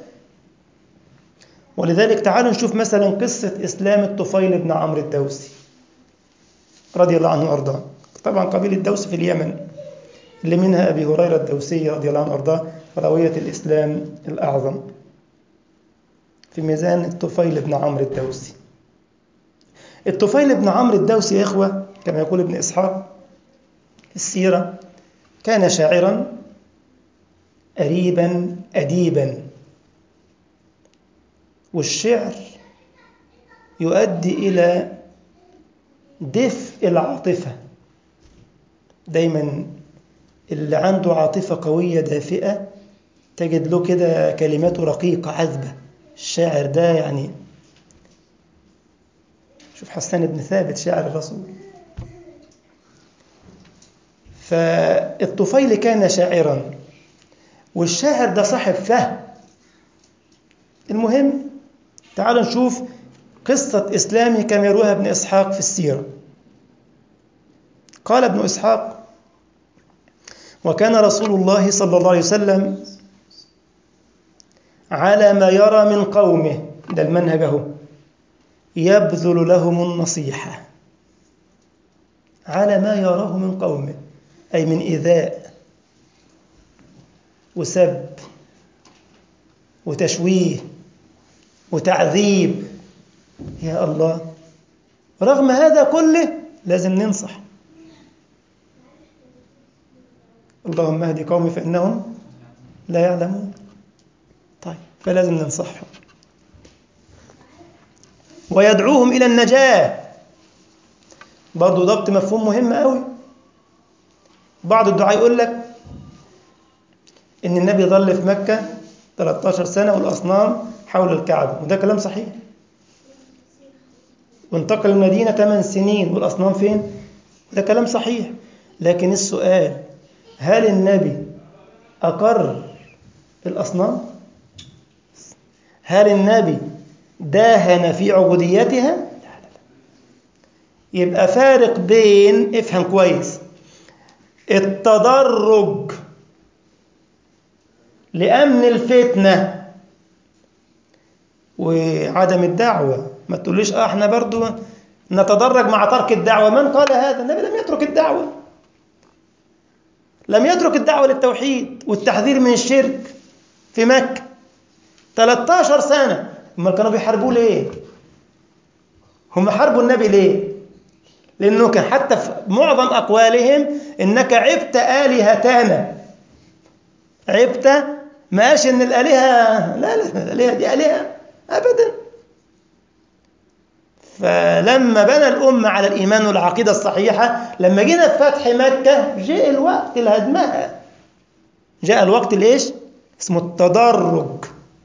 ولذلك تعالوا نشوف مثلا قصة إسلام الطفيل بن عمرو الدوسي رضي الله عنه وأرضاه طبعا قبيلة دوس في اليمن اللي منها أبي هريرة الدوسي رضي الله عنه وأرضاه راوية الإسلام الأعظم في ميزان الطفيل بن عمرو الدوسي الطفيل بن عمرو الدوسي يا إخوة كما يقول ابن إسحاق في السيرة كان شاعرا أريبا أديبا والشعر يؤدي إلى دفء العاطفة دايما اللي عنده عاطفة قوية دافئة تجد له كده كلماته رقيقة عذبة الشاعر ده يعني شوف حسان بن ثابت شاعر الرسول فالطفيل كان شاعرا والشاعر ده صاحب فهم المهم تعالوا نشوف قصة إسلامي كما يرويها ابن إسحاق في السيرة قال ابن إسحاق وكان رسول الله صلى الله عليه وسلم على ما يرى من قومه ده المنهج اهو يبذل لهم النصيحة على ما يراه من قومه أي من إيذاء وسب وتشويه وتعذيب يا الله رغم هذا كله لازم ننصح اللهم اهد قومي فإنهم لا يعلمون طيب فلازم ننصحهم ويدعوهم إلى النجاة برضو ضبط مفهوم مهم قوي بعض الدعاء يقول لك إن النبي ظل في مكة 13 سنة والأصنام حول الكعبة وده كلام صحيح وانتقل المدينة 8 سنين والأصنام فين؟ ده كلام صحيح لكن السؤال هل النبي أقر الأصنام؟ هل النبي داهن في عبوديتها؟ لا لا لا يبقى فارق بين افهم كويس التدرج لأمن الفتنة وعدم الدعوة ما تقوليش اه احنا برضو نتدرج مع ترك الدعوة من قال هذا النبي لم يترك الدعوة لم يترك الدعوة للتوحيد والتحذير من الشرك في مكة 13 سنة هم كانوا بيحاربوه ليه هم حاربوا النبي ليه لأنه كان حتى في معظم أقوالهم إنك عبت آلهتنا عبت ما قالش إن الآلهة لا لا الآلهة دي آلهة أبدا فلما بنى الأمة على الإيمان والعقيدة الصحيحة لما جينا في فتح مكة جاء الوقت الهدمها جاء الوقت الإيش؟ اسمه التدرج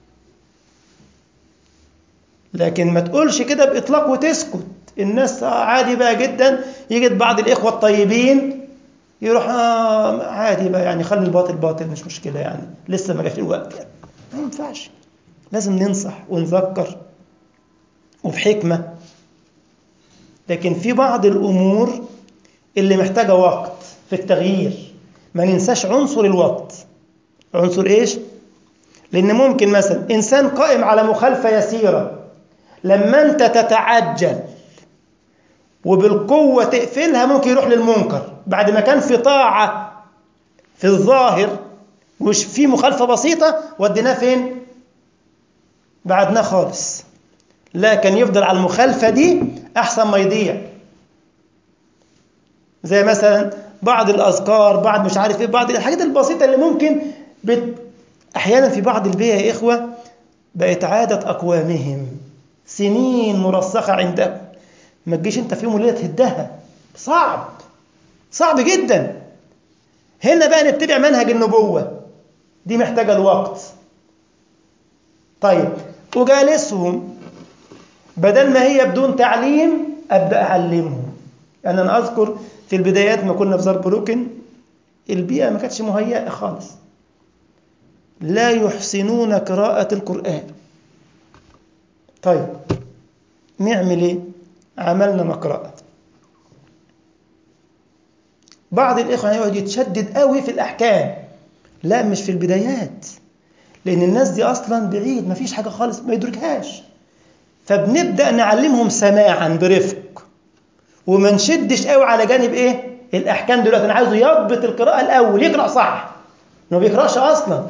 لكن ما تقولش كده بإطلاق وتسكت الناس عادي بقى جدا يجد بعض الإخوة الطيبين يروح آه عادي بقى يعني خلي الباطل باطل مش مشكلة يعني لسه ما جاش الوقت يعني ما ينفعش لازم ننصح ونذكر وبحكمة لكن في بعض الأمور اللي محتاجة وقت في التغيير ما ننساش عنصر الوقت عنصر إيش؟ لأن ممكن مثلا إنسان قائم على مخالفة يسيرة لما أنت تتعجل وبالقوة تقفلها ممكن يروح للمنكر بعد ما كان في طاعة في الظاهر وش في مخالفة بسيطة وديناه فين؟ بعدناه خالص لا كان يفضل على المخالفة دي أحسن ما يضيع زي مثلا بعض الأذكار بعض مش عارف إيه بعض الحاجات البسيطة اللي ممكن بت أحيانا في بعض البيئة يا إخوة بقت عادة أقوامهم سنين مرسخة عندهم ما تجيش أنت في يوم وليلة تهدها صعب صعب جدا هنا بقى نتبع منهج النبوة دي محتاجة الوقت طيب أجالسهم بدل ما هي بدون تعليم أبدأ أعلمهم يعني أنا أذكر في البدايات ما كنا في زربروكن البيئة ما كانتش مهيئة خالص لا يحسنون قراءة القرآن طيب نعمل ايه عملنا مقرأة بعض الإخوة يقعد يتشدد قوي في الأحكام لا مش في البدايات لأن الناس دي أصلا بعيد ما فيش حاجة خالص ما يدركهاش فبنبدأ نعلمهم سماعا برفق وما نشدش قوي على جانب إيه الأحكام دلوقتي أنا عايزه يضبط القراءة الأول يقرأ صح ما بيقرأش أصلا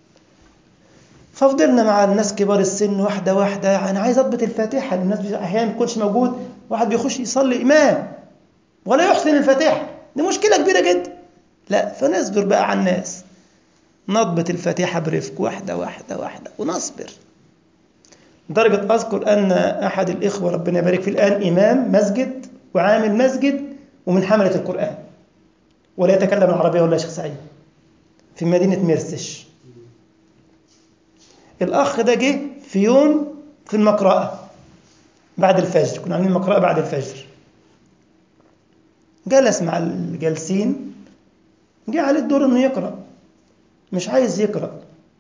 ففضلنا مع الناس كبار السن واحدة واحدة أنا عايز أضبط الفاتحة الناس أحيانا ما يكونش موجود واحد بيخش يصلي إمام ولا يحسن الفاتحة دي مشكلة كبيرة جدا لا فنصبر بقى على الناس نضبط الفاتحة برفق واحدة واحدة واحدة ونصبر لدرجة أذكر أن أحد الإخوة ربنا يبارك فيه الآن إمام مسجد وعامل مسجد ومن حملة القرآن ولا يتكلم العربية ولا شيخ سعيد في مدينة ميرسش الأخ ده جه في يوم في المقرأة بعد الفجر كنا عاملين مقرأة بعد الفجر جلس مع الجالسين جه عليه الدور انه يقرأ مش عايز يقرأ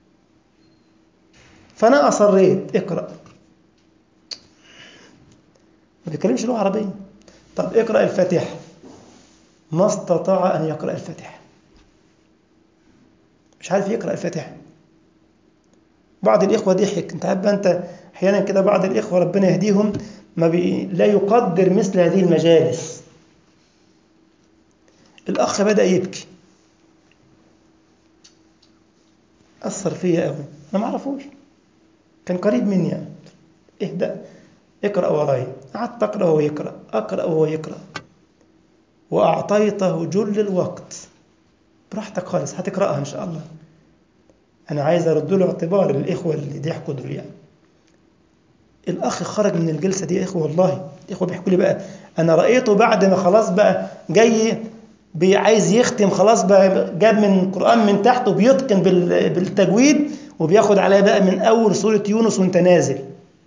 فأنا أصريت اقرأ ما بيتكلمش لغة عربية طب اقرأ الفاتحة ما استطاع أن يقرأ الفاتحة مش عارف يقرأ الفاتحة بعض الإخوة ضحك أنت عارف أنت أحيانا كده بعض الإخوة ربنا يهديهم ما بي... لا يقدر مثل هذه المجالس الأخ بدأ يبكي أثر فيا قوي أنا ما أعرفوش كان قريب مني يعني اهدأ اقرأ وراي قعدت أقرأ وهو يقرأ أقرأ وهو يقرأ وأعطيته جل الوقت براحتك خالص هتقرأها إن شاء الله أنا عايز أرد له اعتبار للإخوة اللي ضحكوا دول يعني الأخ خرج من الجلسة دي يا إخوة والله الإخوة بيحكوا لي بقى أنا رأيته بعد ما خلاص بقى جاي عايز يختم خلاص بقى جاب من القرآن من تحت وبيتقن بالتجويد وبياخد عليها بقى من أول سورة يونس وأنت نازل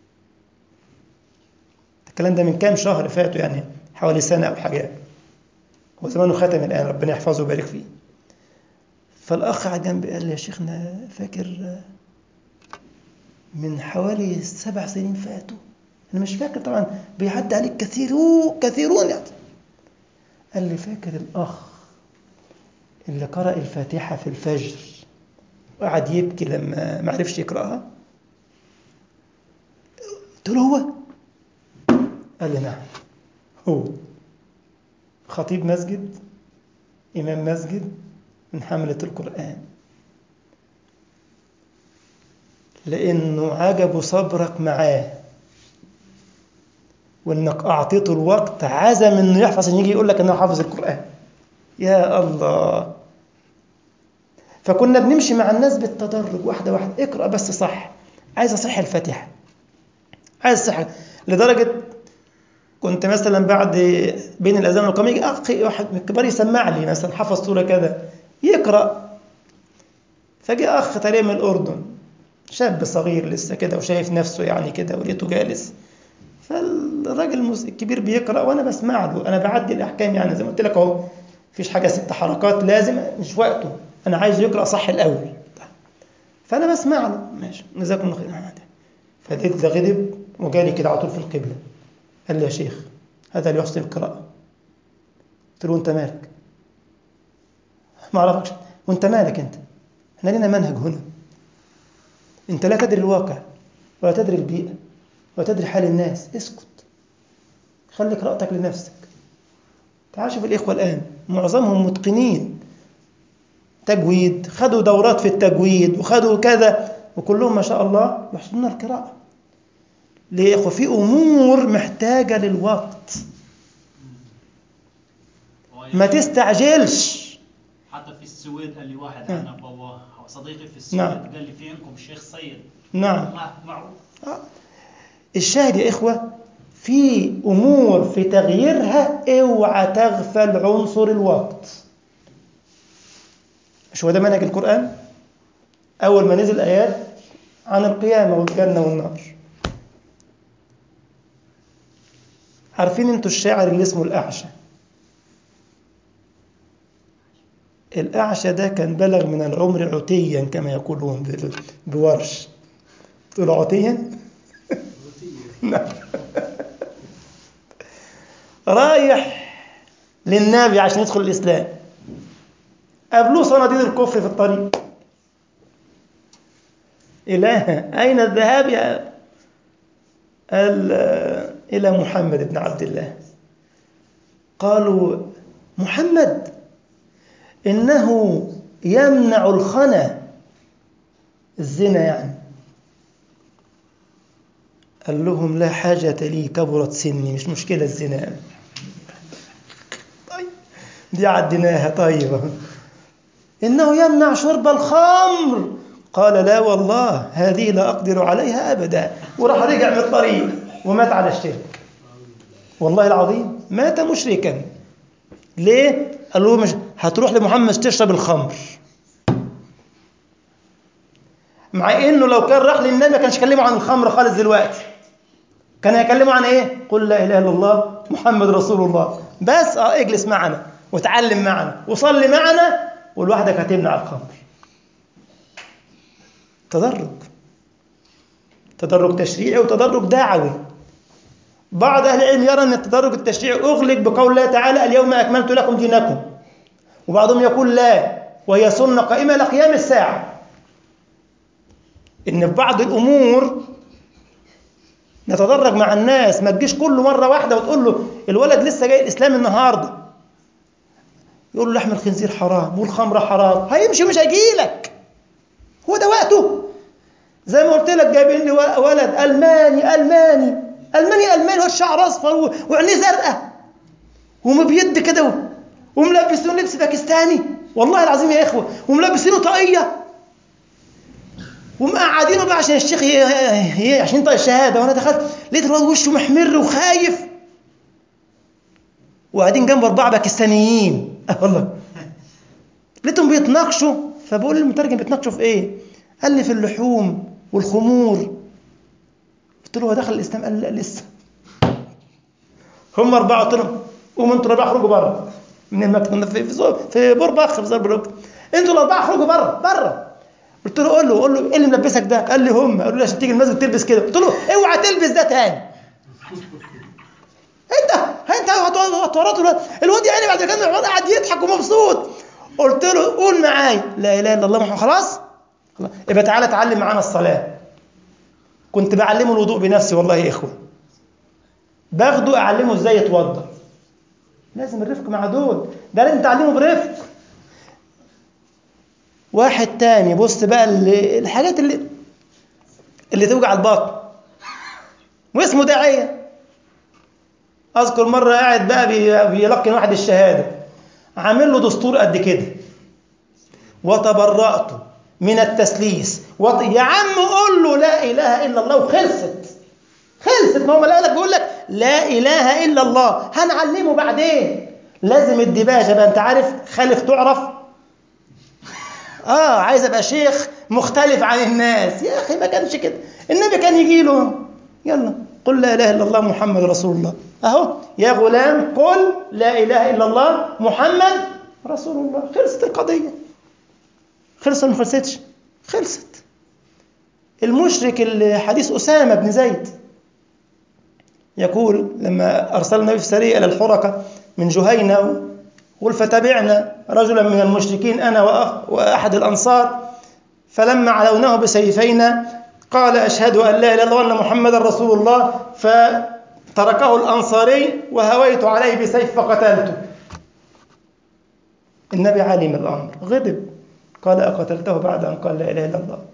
الكلام ده من كام شهر فاتوا يعني حوالي سنة أو حاجة هو زمانه ختم الآن ربنا يحفظه ويبارك فيه فالأخ على جنبي قال لي يا شيخنا فاكر من حوالي سبع سنين فاتوا أنا مش فاكر طبعا بيعدي عليك كثيرون كثيرون يعني قال لي فاكر الأخ اللي قرأ الفاتحة في الفجر وقعد يبكي لما ما عرفش يقرأها قلت له هو قال لي نعم هو خطيب مسجد إمام مسجد من حملة القرآن لأنه عجب صبرك معاه وانك اعطيته الوقت عزم انه يحفظ ان يجي يقول لك انه حافظ القران يا الله فكنا بنمشي مع الناس بالتدرج واحده واحده اقرا بس صح عايز اصح الفاتحه عايز اصح لدرجه كنت مثلا بعد بين الاذان والقيام يجي اخي واحد من الكبار يسمع لي مثلا حفظ سوره كذا يقرا فجاء اخ تقريبا من الاردن شاب صغير لسه كده وشايف نفسه يعني كده ولقيته جالس فالراجل الكبير بيقرا وانا بسمع له انا بعدي الاحكام يعني زي ما قلت لك اهو مفيش حاجه ست حركات لازم مش وقته انا عايز يقرا صح الاول فانا بسمع له ماشي جزاكم الله خير فلقيت ده غضب وجالي كده على طول في القبله قال لي يا شيخ هذا اللي يحسن القراءه قلت له انت مالك ما اعرفكش وانت مالك انت احنا لنا منهج هنا انت لا تدري الواقع ولا تدري البيئه وتدري حال الناس اسكت خلي قراءتك لنفسك تعال شوف الإخوة الآن معظمهم متقنين تجويد خدوا دورات في التجويد وخدوا كذا وكلهم ما شاء الله يحسنون القراءة ليه يا إخوة في أمور محتاجة للوقت ما تستعجلش حتى في السويد قال لي واحد انا بابا أو صديقي في السويد نعم. قال لي في عندكم الشيخ سيد نعم الله معروف آه. الشاهد يا إخوة في أمور في تغييرها اوعى تغفل عنصر الوقت مش هو ده منهج القرآن أول ما نزل آيات عن القيامة والجنة والنار عارفين انتوا الشاعر اللي اسمه الأعشى الأعشى ده كان بلغ من العمر عتيا كما يقولون بال- بورش تقول عتيا نعم. رايح للنبي عشان يدخل الإسلام قابلوه صناديد الكفر في الطريق إله أين الذهاب يا قال آه، إلى محمد بن عبد الله قالوا محمد إنه يمنع الخنا الزنا يعني قال لهم لا حاجة لي كبرت سني مش مشكلة الزنا طيب دي عديناها طيب إنه يمنع شرب الخمر قال لا والله هذه لا أقدر عليها أبدا وراح رجع من الطريق ومات على الشرك والله العظيم مات مشركا ليه؟ قال له مش هتروح لمحمد تشرب الخمر مع انه لو كان راح للنبي ما كانش كلمه عن الخمر خالص دلوقتي كان هيكلمه عن ايه قل لا اله الا الله محمد رسول الله بس اه اجلس معنا وتعلم معنا وصلي معنا ولوحدك هتمنع الخمر تدرج تدرج تشريعي وتدرج دعوي بعض اهل العلم يرى ان التدرج التشريعي اغلق بقول الله تعالى اليوم اكملت لكم دينكم وبعضهم يقول لا وهي سنه قائمه لقيام الساعه ان في بعض الامور نتدرج مع الناس ما تجيش كله مره واحده وتقول له الولد لسه جاي الاسلام النهارده يقول له لحم الخنزير حرام والخمره حرام هيمشي مش هيجيلك هو ده وقته زي ما قلت لك جايبين لي ولد الماني الماني الماني الماني هو الشعر اصفر و- وعينيه زرقاء ومبيض كده و- وملبسينه لبس باكستاني والله العظيم يا اخوه وملبسينه طاقيه ومقعدينه بقى عشان الشيخ ي... ي... عشان ينطق الشهاده وانا دخلت لقيت الواد وشه محمر وخايف وقاعدين جنبه اربعه باكستانيين اه والله لقيتهم بيتناقشوا فبقول للمترجم بيتناقشوا في ايه؟ قال لي في اللحوم والخمور قلت له هو دخل الاسلام قال لي لا لسه هم اربعه قلت لهم قوموا انتوا الاربعه اخرجوا بره من المكتب كنا في في, في بورباخ في زربروك انتوا الاربعه اخرجوا بره بره قلت له قول له قول له ايه اللي ملبسك ده؟ قال لي هم قالوا لي عشان تيجي المسجد تلبس كده قلت له اوعى تلبس ده تاني انت انت هتورطه الواد الواد يعني بعد كده الواد قاعد يضحك ومبسوط قلت له قول معايا لا اله الا الله محمد خلاص خلاص. يبقى تعالى اتعلم معانا الصلاه كنت بعلمه الوضوء بنفسي والله يا اخوه باخده اعلمه ازاي يتوضا لازم الرفق مع دول ده لازم تعلمه برفق واحد تاني بص بقى اللي الحاجات اللي اللي توجع البطن واسمه داعيه اذكر مره قاعد بقى بي- بيلقن واحد الشهاده عامل له دستور قد كده وتبرأت من التسليس وط... يا عم قول له لا اله الا الله وخلصت خلصت ما هو لك بيقول لك لا اله الا الله هنعلمه بعدين لازم الدباجه بقى انت عارف خالف تعرف اه عايز ابقى شيخ مختلف عن الناس يا اخي ما كانش كده النبي كان يجي له يلا قل لا اله الا الله محمد رسول الله اهو يا غلام قل لا اله الا الله محمد رسول الله خلصت القضيه خلصت ولا ما خلصتش خلصت المشرك اللي حديث اسامه بن زيد يقول لما ارسل النبي في سريه الى الحركه من جهينه قل فتبعنا رجلا من المشركين انا وأخ واحد الانصار فلما علوناه بسيفينا قال اشهد ان لا اله الا الله وان محمدا رسول الله فتركه الانصاري وهويت عليه بسيف فقتلته النبي علم الامر غضب قال اقتلته بعد ان قال لا اله الا الله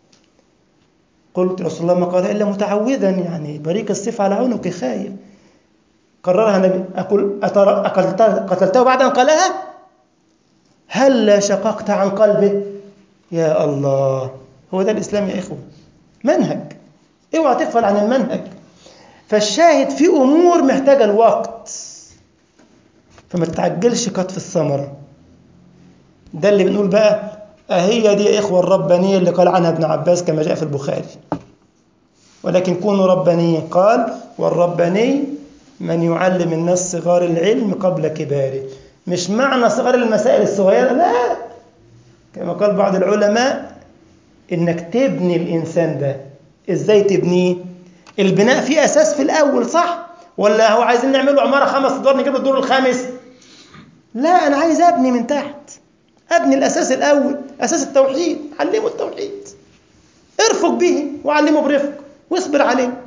قلت رسول الله ما قال الا متعوذا يعني بريق السيف على عنقي خايف قررها النبي أقول أترى أقتلته, قتلته بعد أن قالها هل شققت عن قلبه يا الله هو ده الإسلام يا إخوة منهج اوعى تغفل عن المنهج فالشاهد في أمور محتاجة الوقت فما تتعجلش قطف الثمرة ده اللي بنقول بقى أهي دي يا إخوة الربانية اللي قال عنها ابن عباس كما جاء في البخاري ولكن كونوا ربانيين قال والرباني من يعلم الناس صغار العلم قبل كباره مش معنى صغار المسائل الصغيرة لا كما قال بعض العلماء انك تبني الانسان ده ازاي تبنيه البناء فيه اساس في الاول صح ولا هو عايزين نعمل له عماره خمس ادوار نجيب له الدور الخامس لا انا عايز ابني من تحت ابني الاساس الاول اساس التوحيد علمه التوحيد ارفق به وعلمه برفق واصبر عليه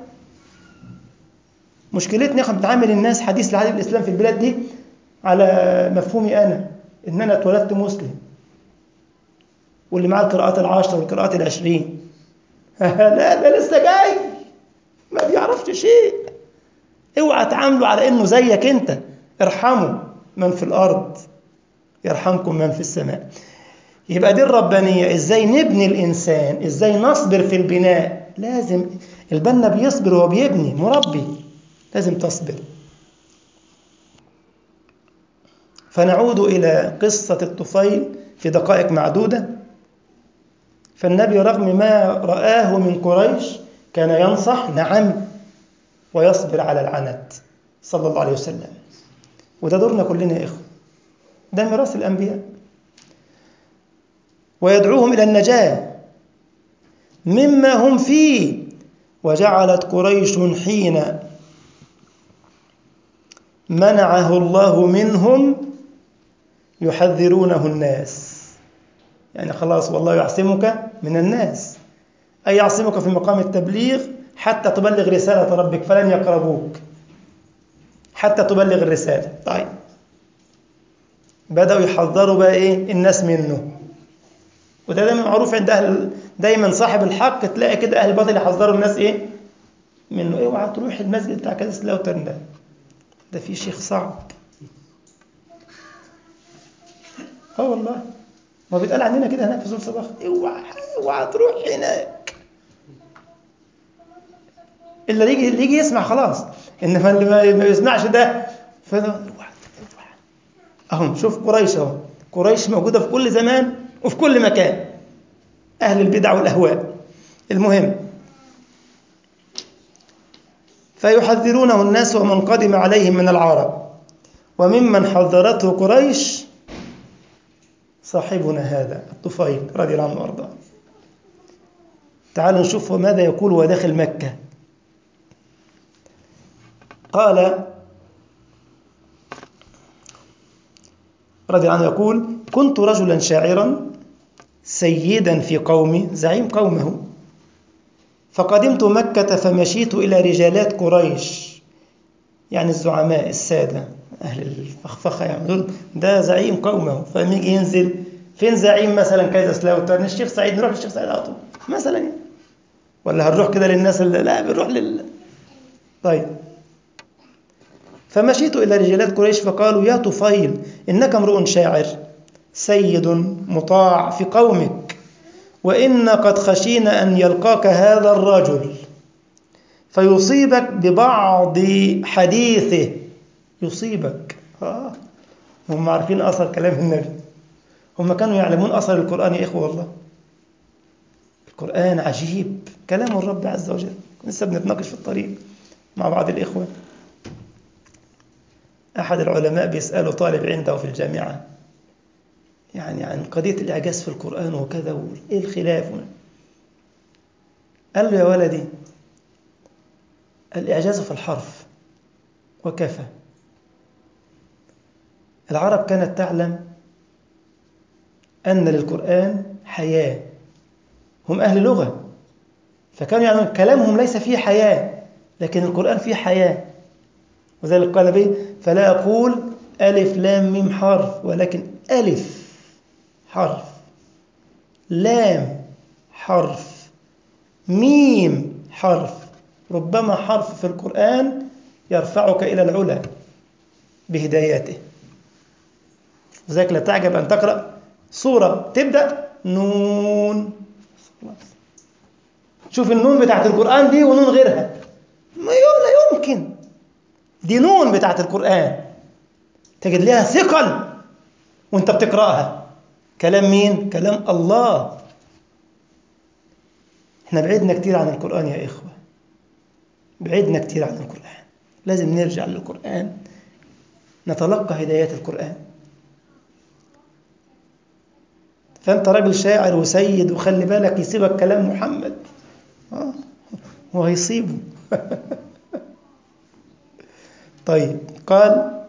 مشكلتنا احنا بنعامل الناس حديث العهد الاسلام في البلاد دي على مفهومي انا ان انا اتولدت مسلم واللي معاه القراءات العشرة والقراءات العشرين لا ده لسه جاي ما بيعرفش شيء اوعى تعامله على انه زيك انت ارحموا من في الارض يرحمكم من في السماء يبقى دي الربانية ازاي نبني الانسان ازاي نصبر في البناء لازم البنا بيصبر وهو بيبني مربي لازم تصبر فنعود إلى قصة الطفيل في دقائق معدودة فالنبي رغم ما رآه من قريش كان ينصح نعم ويصبر على العنت صلى الله عليه وسلم وده دورنا كلنا يا إخوة ده ميراث الأنبياء ويدعوهم إلى النجاة مما هم فيه وجعلت قريش حين منعه الله منهم يحذرونه الناس يعني خلاص والله يعصمك من الناس أي يعصمك في مقام التبليغ حتى تبلغ رسالة ربك فلن يقربوك حتى تبلغ الرسالة طيب بدأوا يحذروا بقى إيه الناس منه وده دايما معروف عند أهل دايما صاحب الحق تلاقي كده أهل الباطل يحذروا الناس إيه منه اوعى إيه تروح المسجد بتاع كذا سلاوترن ده ده في شيخ صعب اه والله ما بيتقال عننا كده هناك في سور صباح اوعى اوعى تروح هناك الا اللي يجي اللي يجي يسمع خلاص انما اللي ما يسمعش ده فده اوعى اهو شوف قريش اهو قريش موجوده في كل زمان وفي كل مكان اهل البدع والاهواء المهم فيحذرونه الناس ومن قدم عليهم من العرب وممن حذرته قريش صاحبنا هذا الطفيل رضي الله عنه وارضاه تعالوا نشوف ماذا يقول وهو داخل مكة قال رضي الله عنه يقول كنت رجلا شاعرا سيدا في قومي زعيم قومه فقدمت مكة فمشيت إلى رجالات قريش يعني الزعماء السادة أهل الفخفخة يعني دول ده زعيم قومه فلما يجي ينزل فين زعيم مثلا كذا سلاوتر الشيخ سعيد نروح للشيخ سعيد على طول مثلا يعني ولا هنروح كده للناس اللي لا بنروح لل طيب فمشيت إلى رجالات قريش فقالوا يا طفيل إنك امرؤ شاعر سيد مطاع في قومك وإن قد خشينا أن يلقاك هذا الرجل فيصيبك ببعض حديثه يصيبك آه. هم عارفين أثر كلام النبي هم كانوا يعلمون أثر القرآن يا إخوة والله القرآن عجيب كلام الرب عز وجل لسه بنتناقش في الطريق مع بعض الإخوة أحد العلماء بيسأله طالب عنده في الجامعة يعني عن قضية الإعجاز في القرآن وكذا وإيه الخلاف قال له يا ولدي الإعجاز في الحرف وكفى العرب كانت تعلم أن للقرآن حياة هم أهل لغة فكانوا يعلمون كلامهم ليس فيه حياة لكن القرآن فيه حياة وذلك قال به فلا أقول ألف لام ميم حرف ولكن ألف حرف لام حرف ميم حرف ربما حرف في القرآن يرفعك إلى العلا بهداياته لذلك لا تعجب أن تقرأ سورة تبدأ نون خلاص شوف النون بتاعت القرآن دي ونون غيرها ما يو- لا يمكن دي نون بتاعت القرآن تجد لها ثقل وانت بتقرأها كلام مين؟ كلام الله احنا بعدنا كتير عن القرآن يا إخوة بعدنا كتير عن القرآن لازم نرجع للقرآن نتلقى هدايات القرآن فأنت راجل شاعر وسيد وخلي بالك يسيبك كلام محمد آه، وهيصيبه طيب قال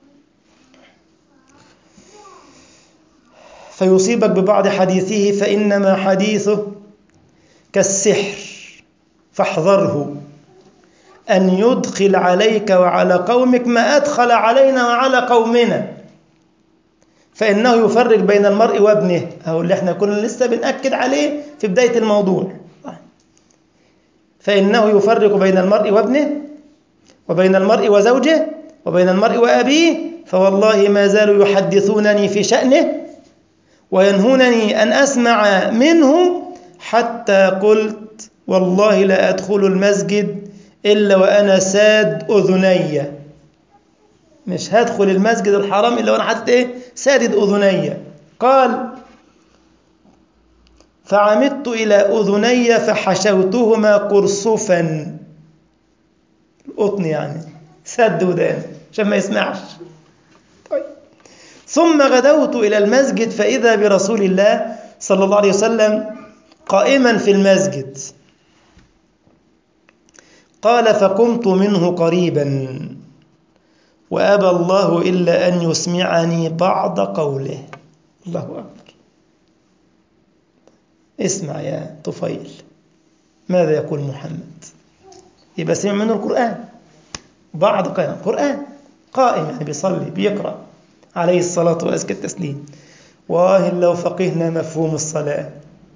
فيصيبك ببعض حديثه فإنما حديثه كالسحر فاحذره أن يدخل عليك وعلى قومك ما أدخل علينا وعلى قومنا فإنه يفرق بين المرء وابنه أو اللي احنا كنا لسه بنأكد عليه في بداية الموضوع فإنه يفرق بين المرء وابنه وبين المرء وزوجه وبين المرء وأبيه فوالله ما زالوا يحدثونني في شأنه وينهونني أن أسمع منه حتى قلت والله لا أدخل المسجد إلا وأنا ساد أذني مش هدخل المسجد الحرام إلا وأنا حتى إيه سادد أذني قال فعمدت إلى أذني فحشوتهما قرصفا القطن يعني سد ودان عشان ما يسمعش طيب ثم غدوت إلى المسجد فإذا برسول الله صلى الله عليه وسلم قائما في المسجد قال فقمت منه قريبا وأبى الله إلا أن يسمعني بعض قوله الله أكبر اسمع يا طفيل ماذا يقول محمد يبقى سمع منه القرآن بعض قائم قرآن قائم يعني بيصلي بيقرأ عليه الصلاة وأزكى التسليم واه لو فقهنا مفهوم الصلاة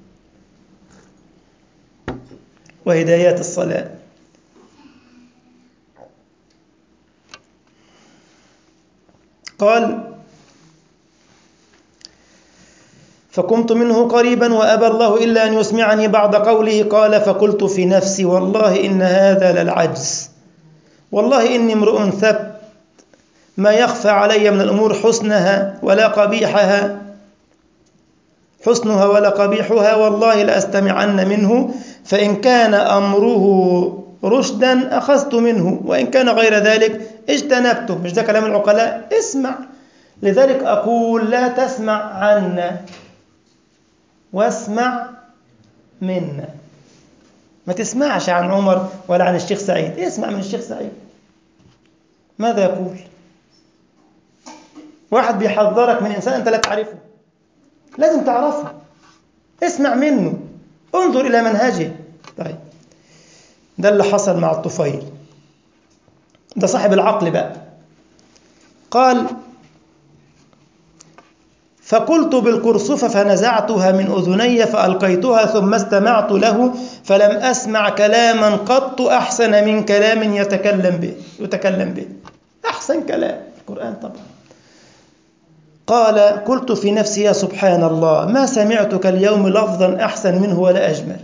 وهدايات الصلاة قال فقمت منه قريبا وأبى الله إلا أن يسمعني بعد قوله قال فقلت في نفسي والله إن هذا للعجز والله إني امرؤ ثبت ما يخفى علي من الأمور حسنها ولا قبيحها حسنها ولا قبيحها والله لأستمعن منه فإن كان أمره رشدا أخذت منه وإن كان غير ذلك اجتنبته مش ده كلام العقلاء اسمع لذلك أقول لا تسمع عنا واسمع منا ما تسمعش عن عمر ولا عن الشيخ سعيد اسمع من الشيخ سعيد ماذا يقول واحد بيحذرك من إنسان أنت لا تعرفه لازم تعرفه اسمع منه انظر إلى منهجه طيب ده اللي حصل مع الطفيل ده صاحب العقل بقى قال فقلت بالقرصفة فنزعتها من أذني فألقيتها ثم استمعت له فلم أسمع كلاما قط أحسن من كلام يتكلم به يتكلم به أحسن كلام القرآن طبعا قال قلت في نفسي يا سبحان الله ما سمعتك اليوم لفظا أحسن منه ولا أجمل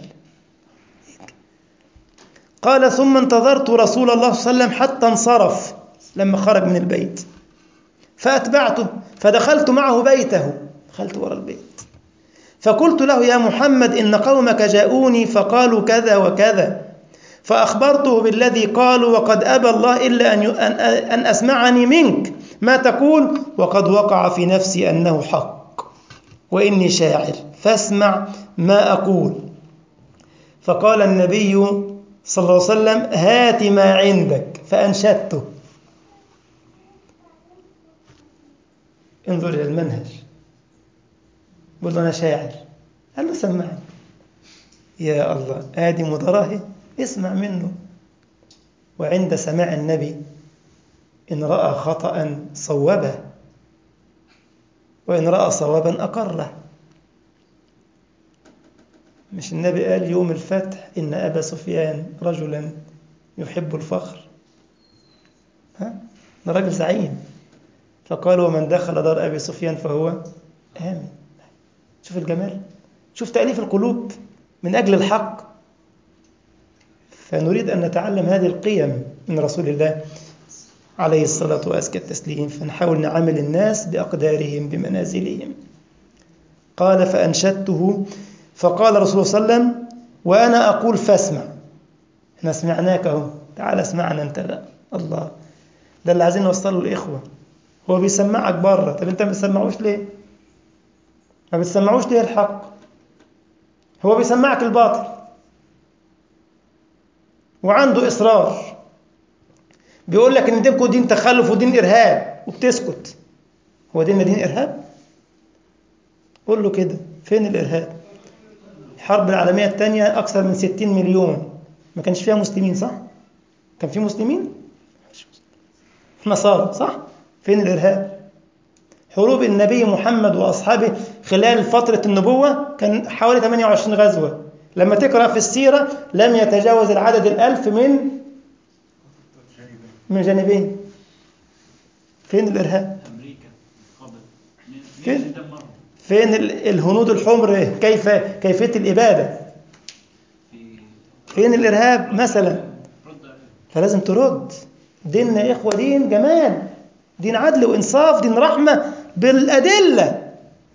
قال ثم انتظرت رسول الله صلى الله عليه وسلم حتى انصرف لما خرج من البيت فأتبعته فدخلت معه بيته دخلت وراء البيت فقلت له يا محمد إن قومك جاءوني فقالوا كذا وكذا فأخبرته بالذي قالوا وقد أبى الله إلا أن, أن أسمعني منك ما تقول وقد وقع في نفسي أنه حق وإني شاعر فاسمع ما أقول فقال النبي صلى الله عليه وسلم هات ما عندك فأنشدته انظر إلى المنهج بقول له أنا شاعر قال له سمعني يا الله آدي مدراهي اسمع منه وعند سماع النبي إن رأى خطأ صوبه وإن رأى صوابا أقره مش النبي قال يوم الفتح إن أبا سفيان رجلا يحب الفخر ها؟ ده راجل زعيم فقال ومن دخل دار أبي سفيان فهو آمن شوف الجمال شوف تأليف القلوب من أجل الحق فنريد أن نتعلم هذه القيم من رسول الله عليه الصلاة وأزكى التسليم فنحاول نعامل الناس بأقدارهم بمنازلهم قال فأنشدته فقال رسول الله صلى الله عليه وسلم وأنا أقول فاسمع احنا سمعناك اهو تعال اسمعنا انت بقى الله ده اللي عايزين نوصله للإخوة هو بيسمعك بره طب انت ما بتسمعوش ليه ما بتسمعوش ليه الحق هو بيسمعك الباطل وعنده إصرار بيقول لك ان دينكم دين تخلف ودين إرهاب وبتسكت هو ديننا دين إرهاب قول له كده فين الإرهاب الحرب العالمية الثانية أكثر من 60 مليون ما كانش فيها مسلمين صح كان في مسلمين نصارى صح فين الإرهاب حروب النبي محمد وأصحابه خلال فترة النبوة كان حوالي 28 غزوة لما تقرأ في السيرة لم يتجاوز العدد الألف من من جانبين فين الإرهاب امريكا قبل مين فين؟ اللي دمرهم فين ال- الهنود الحمر كيف كيفية الإبادة في فين الإرهاب مثلا رد عليه. فلازم ترد ديننا يا إخوة دين جمال دين عدل وإنصاف دين رحمة بالأدلة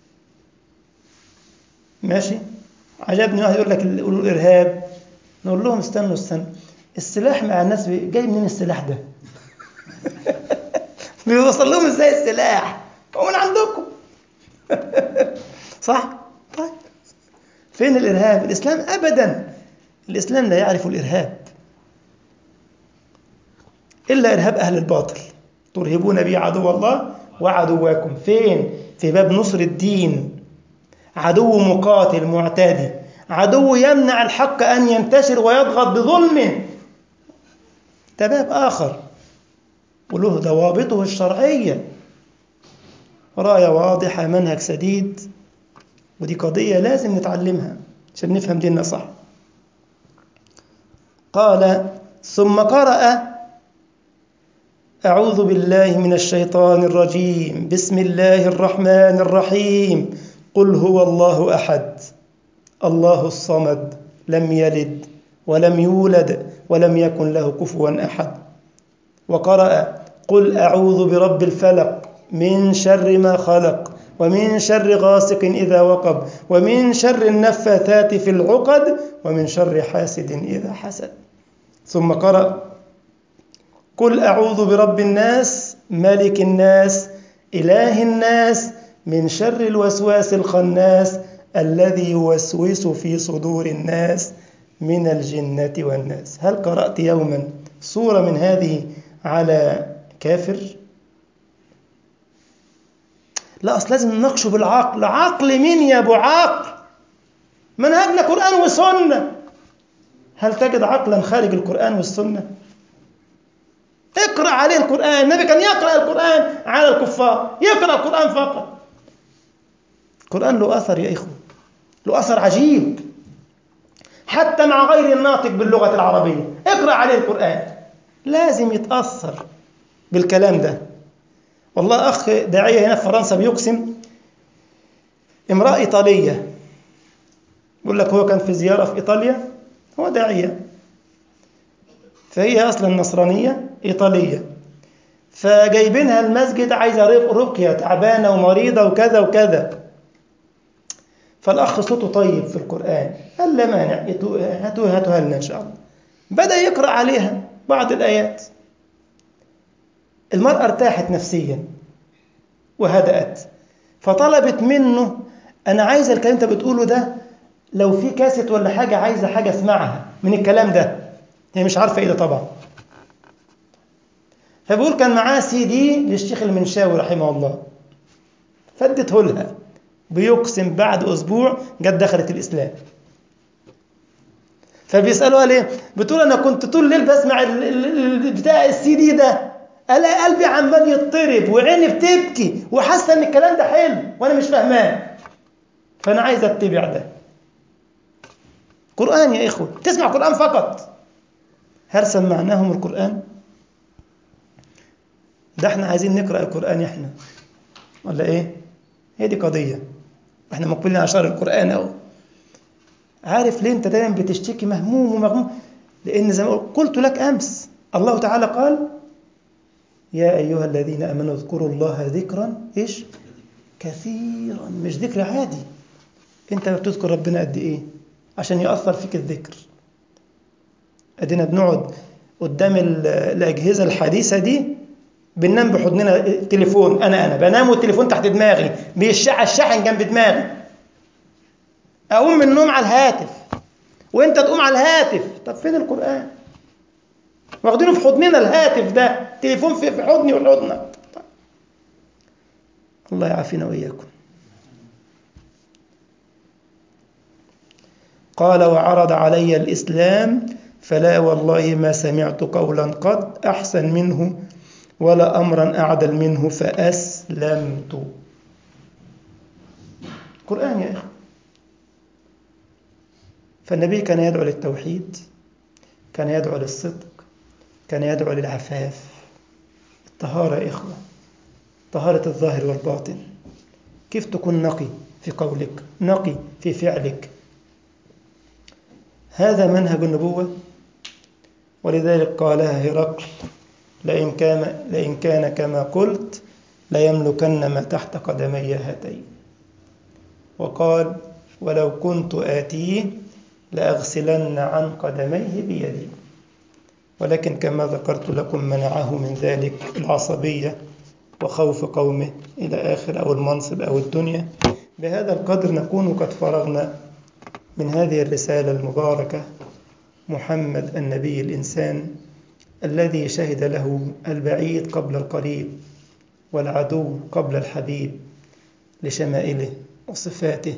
ماشي عجبني واحد يقول لك ال- يقولوا الإرهاب نقول لهم استنوا استنوا السلاح مع الناس بي- جاي منين السلاح ده بيوصل لهم ازاي السلاح هو من عندكم صح طيب فين الإرهاب الإسلام أبدا الإسلام لا يعرف الإرهاب إلا إرهاب أهل الباطل ترهبون به عدو الله وعدواكم فين في باب نصر الدين عدو مقاتل معتدي عدو يمنع الحق أن ينتشر ويضغط بظلم ده باب آخر وله ضوابطه الشرعية راية واضحة منهج سديد ودي قضية لازم نتعلمها عشان نفهم ديننا صح قال ثم قرأ أعوذ بالله من الشيطان الرجيم بسم الله الرحمن الرحيم قل هو الله أحد الله الصمد لم يلد ولم يولد ولم يكن له كفوا أحد وقرأ قل أعوذ برب الفلق من شر ما خلق ومن شر غاسق إذا وقب ومن شر النفاثات في العقد ومن شر حاسد إذا حسد ثم قرأ قل أعوذ برب الناس ملك الناس إله الناس من شر الوسواس الخناس الذي يوسوس في صدور الناس من الجنة والناس هل قرأت يوما سورة من هذه على كافر؟ لا أصل لازم نناقشه بالعقل عقل مين يا أبو عقل؟ منهجنا قرآن وسنة هل تجد عقلا خارج القرآن والسنة؟ اقرأ عليه القرآن النبي كان يقرأ القرآن على الكفار يقرأ القرآن فقط القرآن له أثر يا إخوة له أثر عجيب حتى مع غير الناطق باللغة العربية اقرأ عليه القرآن لازم يتأثر بالكلام ده والله أخ داعية هنا في فرنسا بيقسم امرأة إيطالية يقول لك هو كان في زيارة في إيطاليا هو داعية فهي أصلا نصرانية إيطالية فجايبينها المسجد عايزة رق- رقية تعبانة ومريضة وكذا وكذا فالأخ صوته طيب في القرآن قال لا مانع هاتوا- هاتوا هاتوها لنا إن شاء الله بدأ يقرأ عليها بعض الآيات المرأة ارتاحت نفسيا وهدأت فطلبت منه أنا عايزة الكلام أنت بتقوله ده لو في كاسيت ولا حاجة عايزة حاجة اسمعها من الكلام ده هي مش عارفة إيه ده طبعا فبيقول كان معاه سي دي للشيخ المنشاوي رحمه الله فادته لها بيقسم بعد أسبوع جت دخلت الإسلام فبيسألوها ليه؟ بتقول أنا كنت طول الليل بسمع ال- ال- ال- بتاع السي دي ده ألاقي قلبي عمال يضطرب وعيني بتبكي وحاسة إن الكلام ده حلو وأنا مش فاهماه فأنا عايز أتبع ده قرآن يا إخوة تسمع قرآن فقط هل سمعناهم القرآن؟ ده احنا عايزين نقرأ القرآن احنا ولا ايه؟ هي دي قضية احنا مقبلين على شهر القرآن اهو عارف ليه أنت دايما بتشتكي مهموم ومغموم لأن زي ما قلت لك أمس الله تعالى قال يا أيها الذين آمنوا اذكروا الله ذكرا إيش كثيرا مش ذكر عادي أنت بتذكر ربنا قد إيه عشان يأثر فيك الذكر أدينا بنقعد قدام الأجهزة الحديثة دي بننام بحضننا تليفون أنا أنا بنام والتليفون تحت دماغي بيشع الشحن جنب دماغي أقوم من النوم على الهاتف وأنت تقوم على الهاتف طب فين القرآن واخدينه في حضننا الهاتف ده تليفون في في حضني وحضنك طيب. الله يعافينا وإياكم قال وعرض علي الإسلام فلا والله ما سمعت قولا قد أحسن منه ولا أمرا أعدل منه فأسلمت قرآن يا إخوة فالنبي كان يدعو للتوحيد كان يدعو للصدق كان يدعو للعفاف الطهارة يا إخوة طهارة الظاهر والباطن كيف تكون نقي في قولك نقي في فعلك هذا منهج النبوة ولذلك قالها هرقل لئن كان, لئن كان كما قلت ليملكن ما تحت قدمي هاتين وقال ولو كنت آتيه لأغسلن عن قدميه بيدي ولكن كما ذكرت لكم منعه من ذلك العصبية وخوف قومه إلى آخر أو المنصب أو الدنيا بهذا القدر نكون قد فرغنا من هذه الرسالة المباركة محمد النبي الإنسان الذي شهد له البعيد قبل القريب والعدو قبل الحبيب لشمائله وصفاته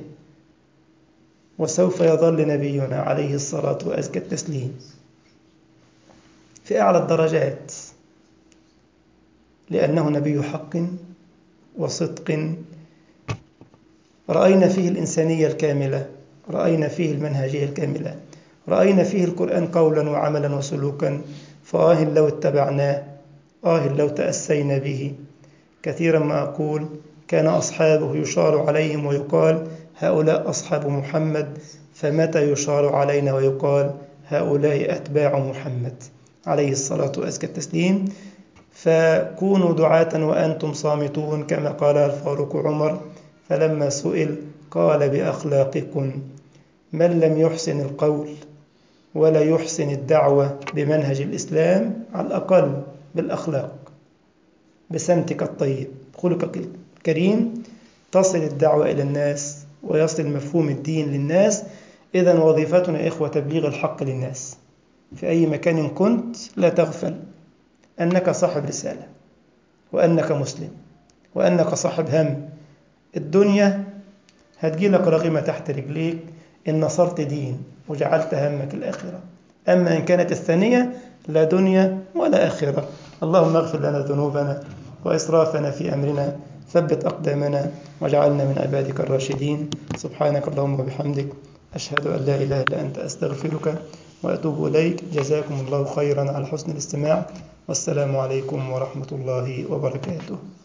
وسوف يظل نبينا عليه الصلاة وأزكى التسليم في أعلى الدرجات لأنه نبي حق وصدق رأينا فيه الإنسانية الكاملة رأينا فيه المنهجية الكاملة رأينا فيه القرآن قولا وعملا وسلوكا فآه لو اتبعناه آه لو تأسينا به كثيرا ما أقول كان أصحابه يشار عليهم ويقال هؤلاء أصحاب محمد فمتى يشار علينا ويقال هؤلاء أتباع محمد عليه الصلاة وأزكى التسليم فكونوا دعاة وأنتم صامتون كما قال الفاروق عمر فلما سئل قال بأخلاقكم من لم يحسن القول ولا يحسن الدعوة بمنهج الإسلام على الأقل بالأخلاق بسمتك الطيب خلقك الكريم تصل الدعوة إلى الناس ويصل مفهوم الدين للناس إذا وظيفتنا إخوة تبليغ الحق للناس في أي مكان كنت لا تغفل أنك صاحب رسالة وأنك مسلم وأنك صاحب هم الدنيا هتجي لك رغمة تحت رجليك إن نصرت دين وجعلت همك الآخرة أما إن كانت الثانية لا دنيا ولا آخرة اللهم اغفر لنا ذنوبنا وإسرافنا في أمرنا ثبت أقدامنا واجعلنا من عبادك الراشدين سبحانك اللهم وبحمدك أشهد أن لا إله إلا أنت أستغفرك وأتوب إليك جزاكم الله خيرا على حسن الاستماع والسلام عليكم ورحمة الله وبركاته